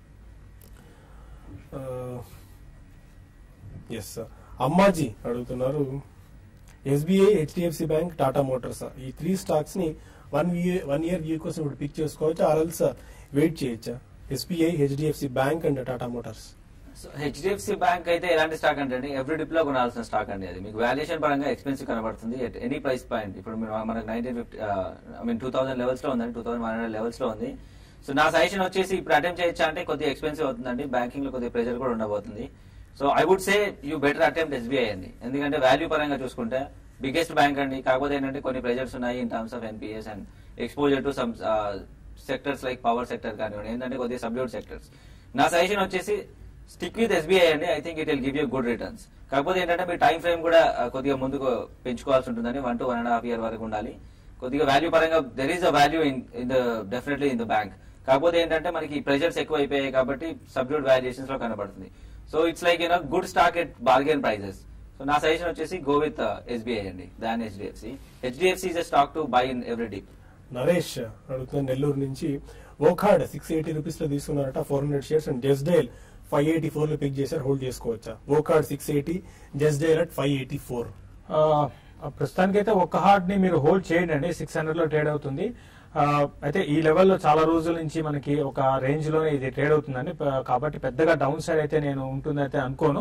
ఎస్ అమ్మాజీ అడుగుతున్నారు SBI HDFC bank Tata motors ఈ త్రీ స్టాక్స్ ని one year one year view కోసం ఇప్పుడు పిక్ చేసుకోవచ్చు ఆర్ఎల్స్ వెయిట్ చేయొచ్చా SBI HDFC bank and Tata motors so HDFC bank అయితే ఎలాంటి స్టాక్ అంటే అండి ఎవ్రీ డిప్ లో కొనాల్సిన స్టాక్ అండి అది మీకు వాల్యుయేషన్ పరంగా ఎక్స్పెన్సివ్ కనబడుతుంది ఎట్ ఎనీ ప్రైస్ పాయింట్ ఇప్పుడు మీరు మనకు nineteen fifty I mean two thousand levels లో ఉందండి two thousand one hundred levels లో ఉంది సో నా సజెషన్ వచ్చేసి ఇప్పుడు అటెంప్ట్ చేయొచ్చా అంటే కొద్దిగా ఎక్స్పెన్సివ్ అవుతుందండి బ్యాంకింగ్ లో కొద్దిగా ప్రెజర్ కూడా ఉండబోతుంది so I would say you better attempt SBI అండి ఎందుకంటే వాల్యూ పరంగా చూసుకుంటే బిగ్గెస్ట్ బ్యాంక్ అండి కాకపోతే ఏంటంటే కొన్ని ప్రెజర్స్ ఉన్నాయి in terms of NPS and exposure to some sectors like power sector కానివ్వండి ఏంటంటే కొద్దిగా సబ్డ్యూట్ సెక్టర్స్ నా సజెషన్ వచ్చేసి స్టిక్ విత్ ఎస్బీఐ అండి I think it will give you good returns కాకపోతే ఏంటంటే మీ టైం ఫ్రేమ్ కూడా ఆ, కొద్దిగా ముందుకు పెంచుకోవాల్సి ఉంటుందని one to one and half year వరకు ఉండాలి కొద్దిగా వాల్యూ పరంగా there is a value in in the definitely in the bank కాకపోతే ఏంటంటే మనకి ప్రెజర్స్ ఎక్కువ అయిపోయాయి కాబట్టి సబ్డ్యూట్ వాల్యుయేషన్స్ లో కనబడుతుంది so it's like you know good stock at bargain prices so నా సజెషన్ వచ్చేసి గో విత్ ఎస్బీఐ అండి than HDFC HDFC is a stock to buy in every dip Naresh అడుగుతున్న నెల్లూరు నుంచి ఓఖాడ్ సిక్స్ ఎయిటీ రూపీస్ లో తీసుకున్నారట four hundred shares and just dial five eighty four లో pick చేశారు హోల్డ్ చేసుకోవచ్చా ఓఖాడ్ six eighty just dial at five eighty four ఆ, ప్రస్తుతానికైతే ఒక్క హార్డ్ ని మీరు హోల్డ్ చేయండి అండి సిక్స్ హండ్రెడ్ లో ట్రేడ్ అవుతుంది ఆ, అయితే ఈ లెవెల్లో చాలా రోజుల నుంచి మనకి ఒక రేంజ్ లోనే ఇది ట్రేడ్ అవుతుందండి ప- కాబట్టి పెద్దగా డౌన్ సైడ్ అయితే నేను ఉంటుందైతే అనుకోను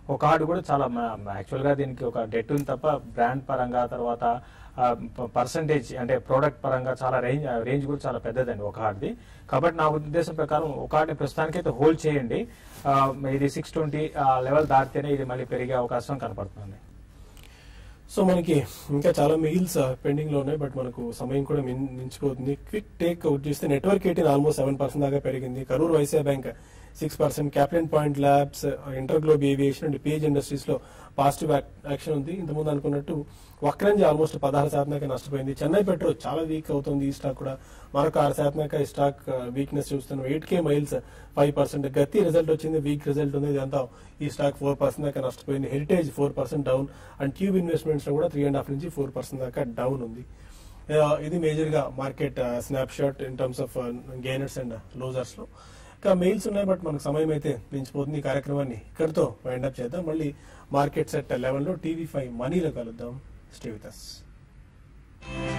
ఒక కార్డు కూడా చాలా యాక్చువల్ గా దీనికి ఒక డెట్ ఉంది తప్ప బ్రాండ్ పరంగా తర్వాత పర్సంటేజ్ అంటే ప్రోడక్ట్ పరంగా చాలా రేంజ్ రేంజ్ కూడా చాలా పెద్దదండి ఒక కార్డ్ది కాబట్టి నా ఉద్దేశం ప్రకారం ఒక కార్డ్ని ప్రస్తుతానికైతే హోల్డ్ చేయండి ఆ, ఇది సిక్స్ ట్వంటీ లెవెల్ దాటితేనే ఇది మళ్ళీ పెరిగే అవకాశం కనపడుతుంది సో మనకి ఇంకా చాలా మెయిల్స్ పెండింగ్ లో ఉన్నాయి బట్ మనకు సమయం కూడా మిం- మించిపోతుంది క్విక్ టేక్ అవుట్ చేస్తే network eighteen almost seven percent దాకా పెరిగింది Karur Vysya bank six percent captain point labs inter globe aviation and Page Industries లో పాజిటివ్ యాక్షన్ ఉంది ఇంతకుముందు అనుకున్నట్టు వక్రంజి ఆల్మోస్ట్ పదహారు శాతం దాకా నష్టపోయింది చెన్నై పెట్రో చాలా వీక్ అవుతుంది ఈ స్టాక్ కూడా మరొక ఆరు శాతం దాకా ఈ స్టాక్ వీక్నెస్ చూస్తున్నాం eight K miles five percent గతి రిజల్ట్ వచ్చింది వీక్ రిజల్ట్ ఉంది ఇదంతా ఈ స్టాక్ ఫోర్ పర్సెంట్ దాకా నష్టపోయింది heritage four percent down and tube investments లో కూడా త్రీ అండ్ హాఫ్ నుంచి ఫోర్ పర్సెంట్ దాకా డౌన్ ఉంది ఆ, ఇది మేజర్ గా market snapshot in terms of gainers and losers లో ఇంకా మెయిల్స్ ఉన్నాయి బట్ మనకు సమయం అయితే మించిపోతుంది ఈ కార్యక్రమాన్ని ఇక్కడితో వైండ్ అప్ చేద్దాం మళ్ళీ మార్కెట్ సెట్ లెవెన్ లో టీవీ ఫైవ్ మనీలో కలుద్దాం స్టే విత్ us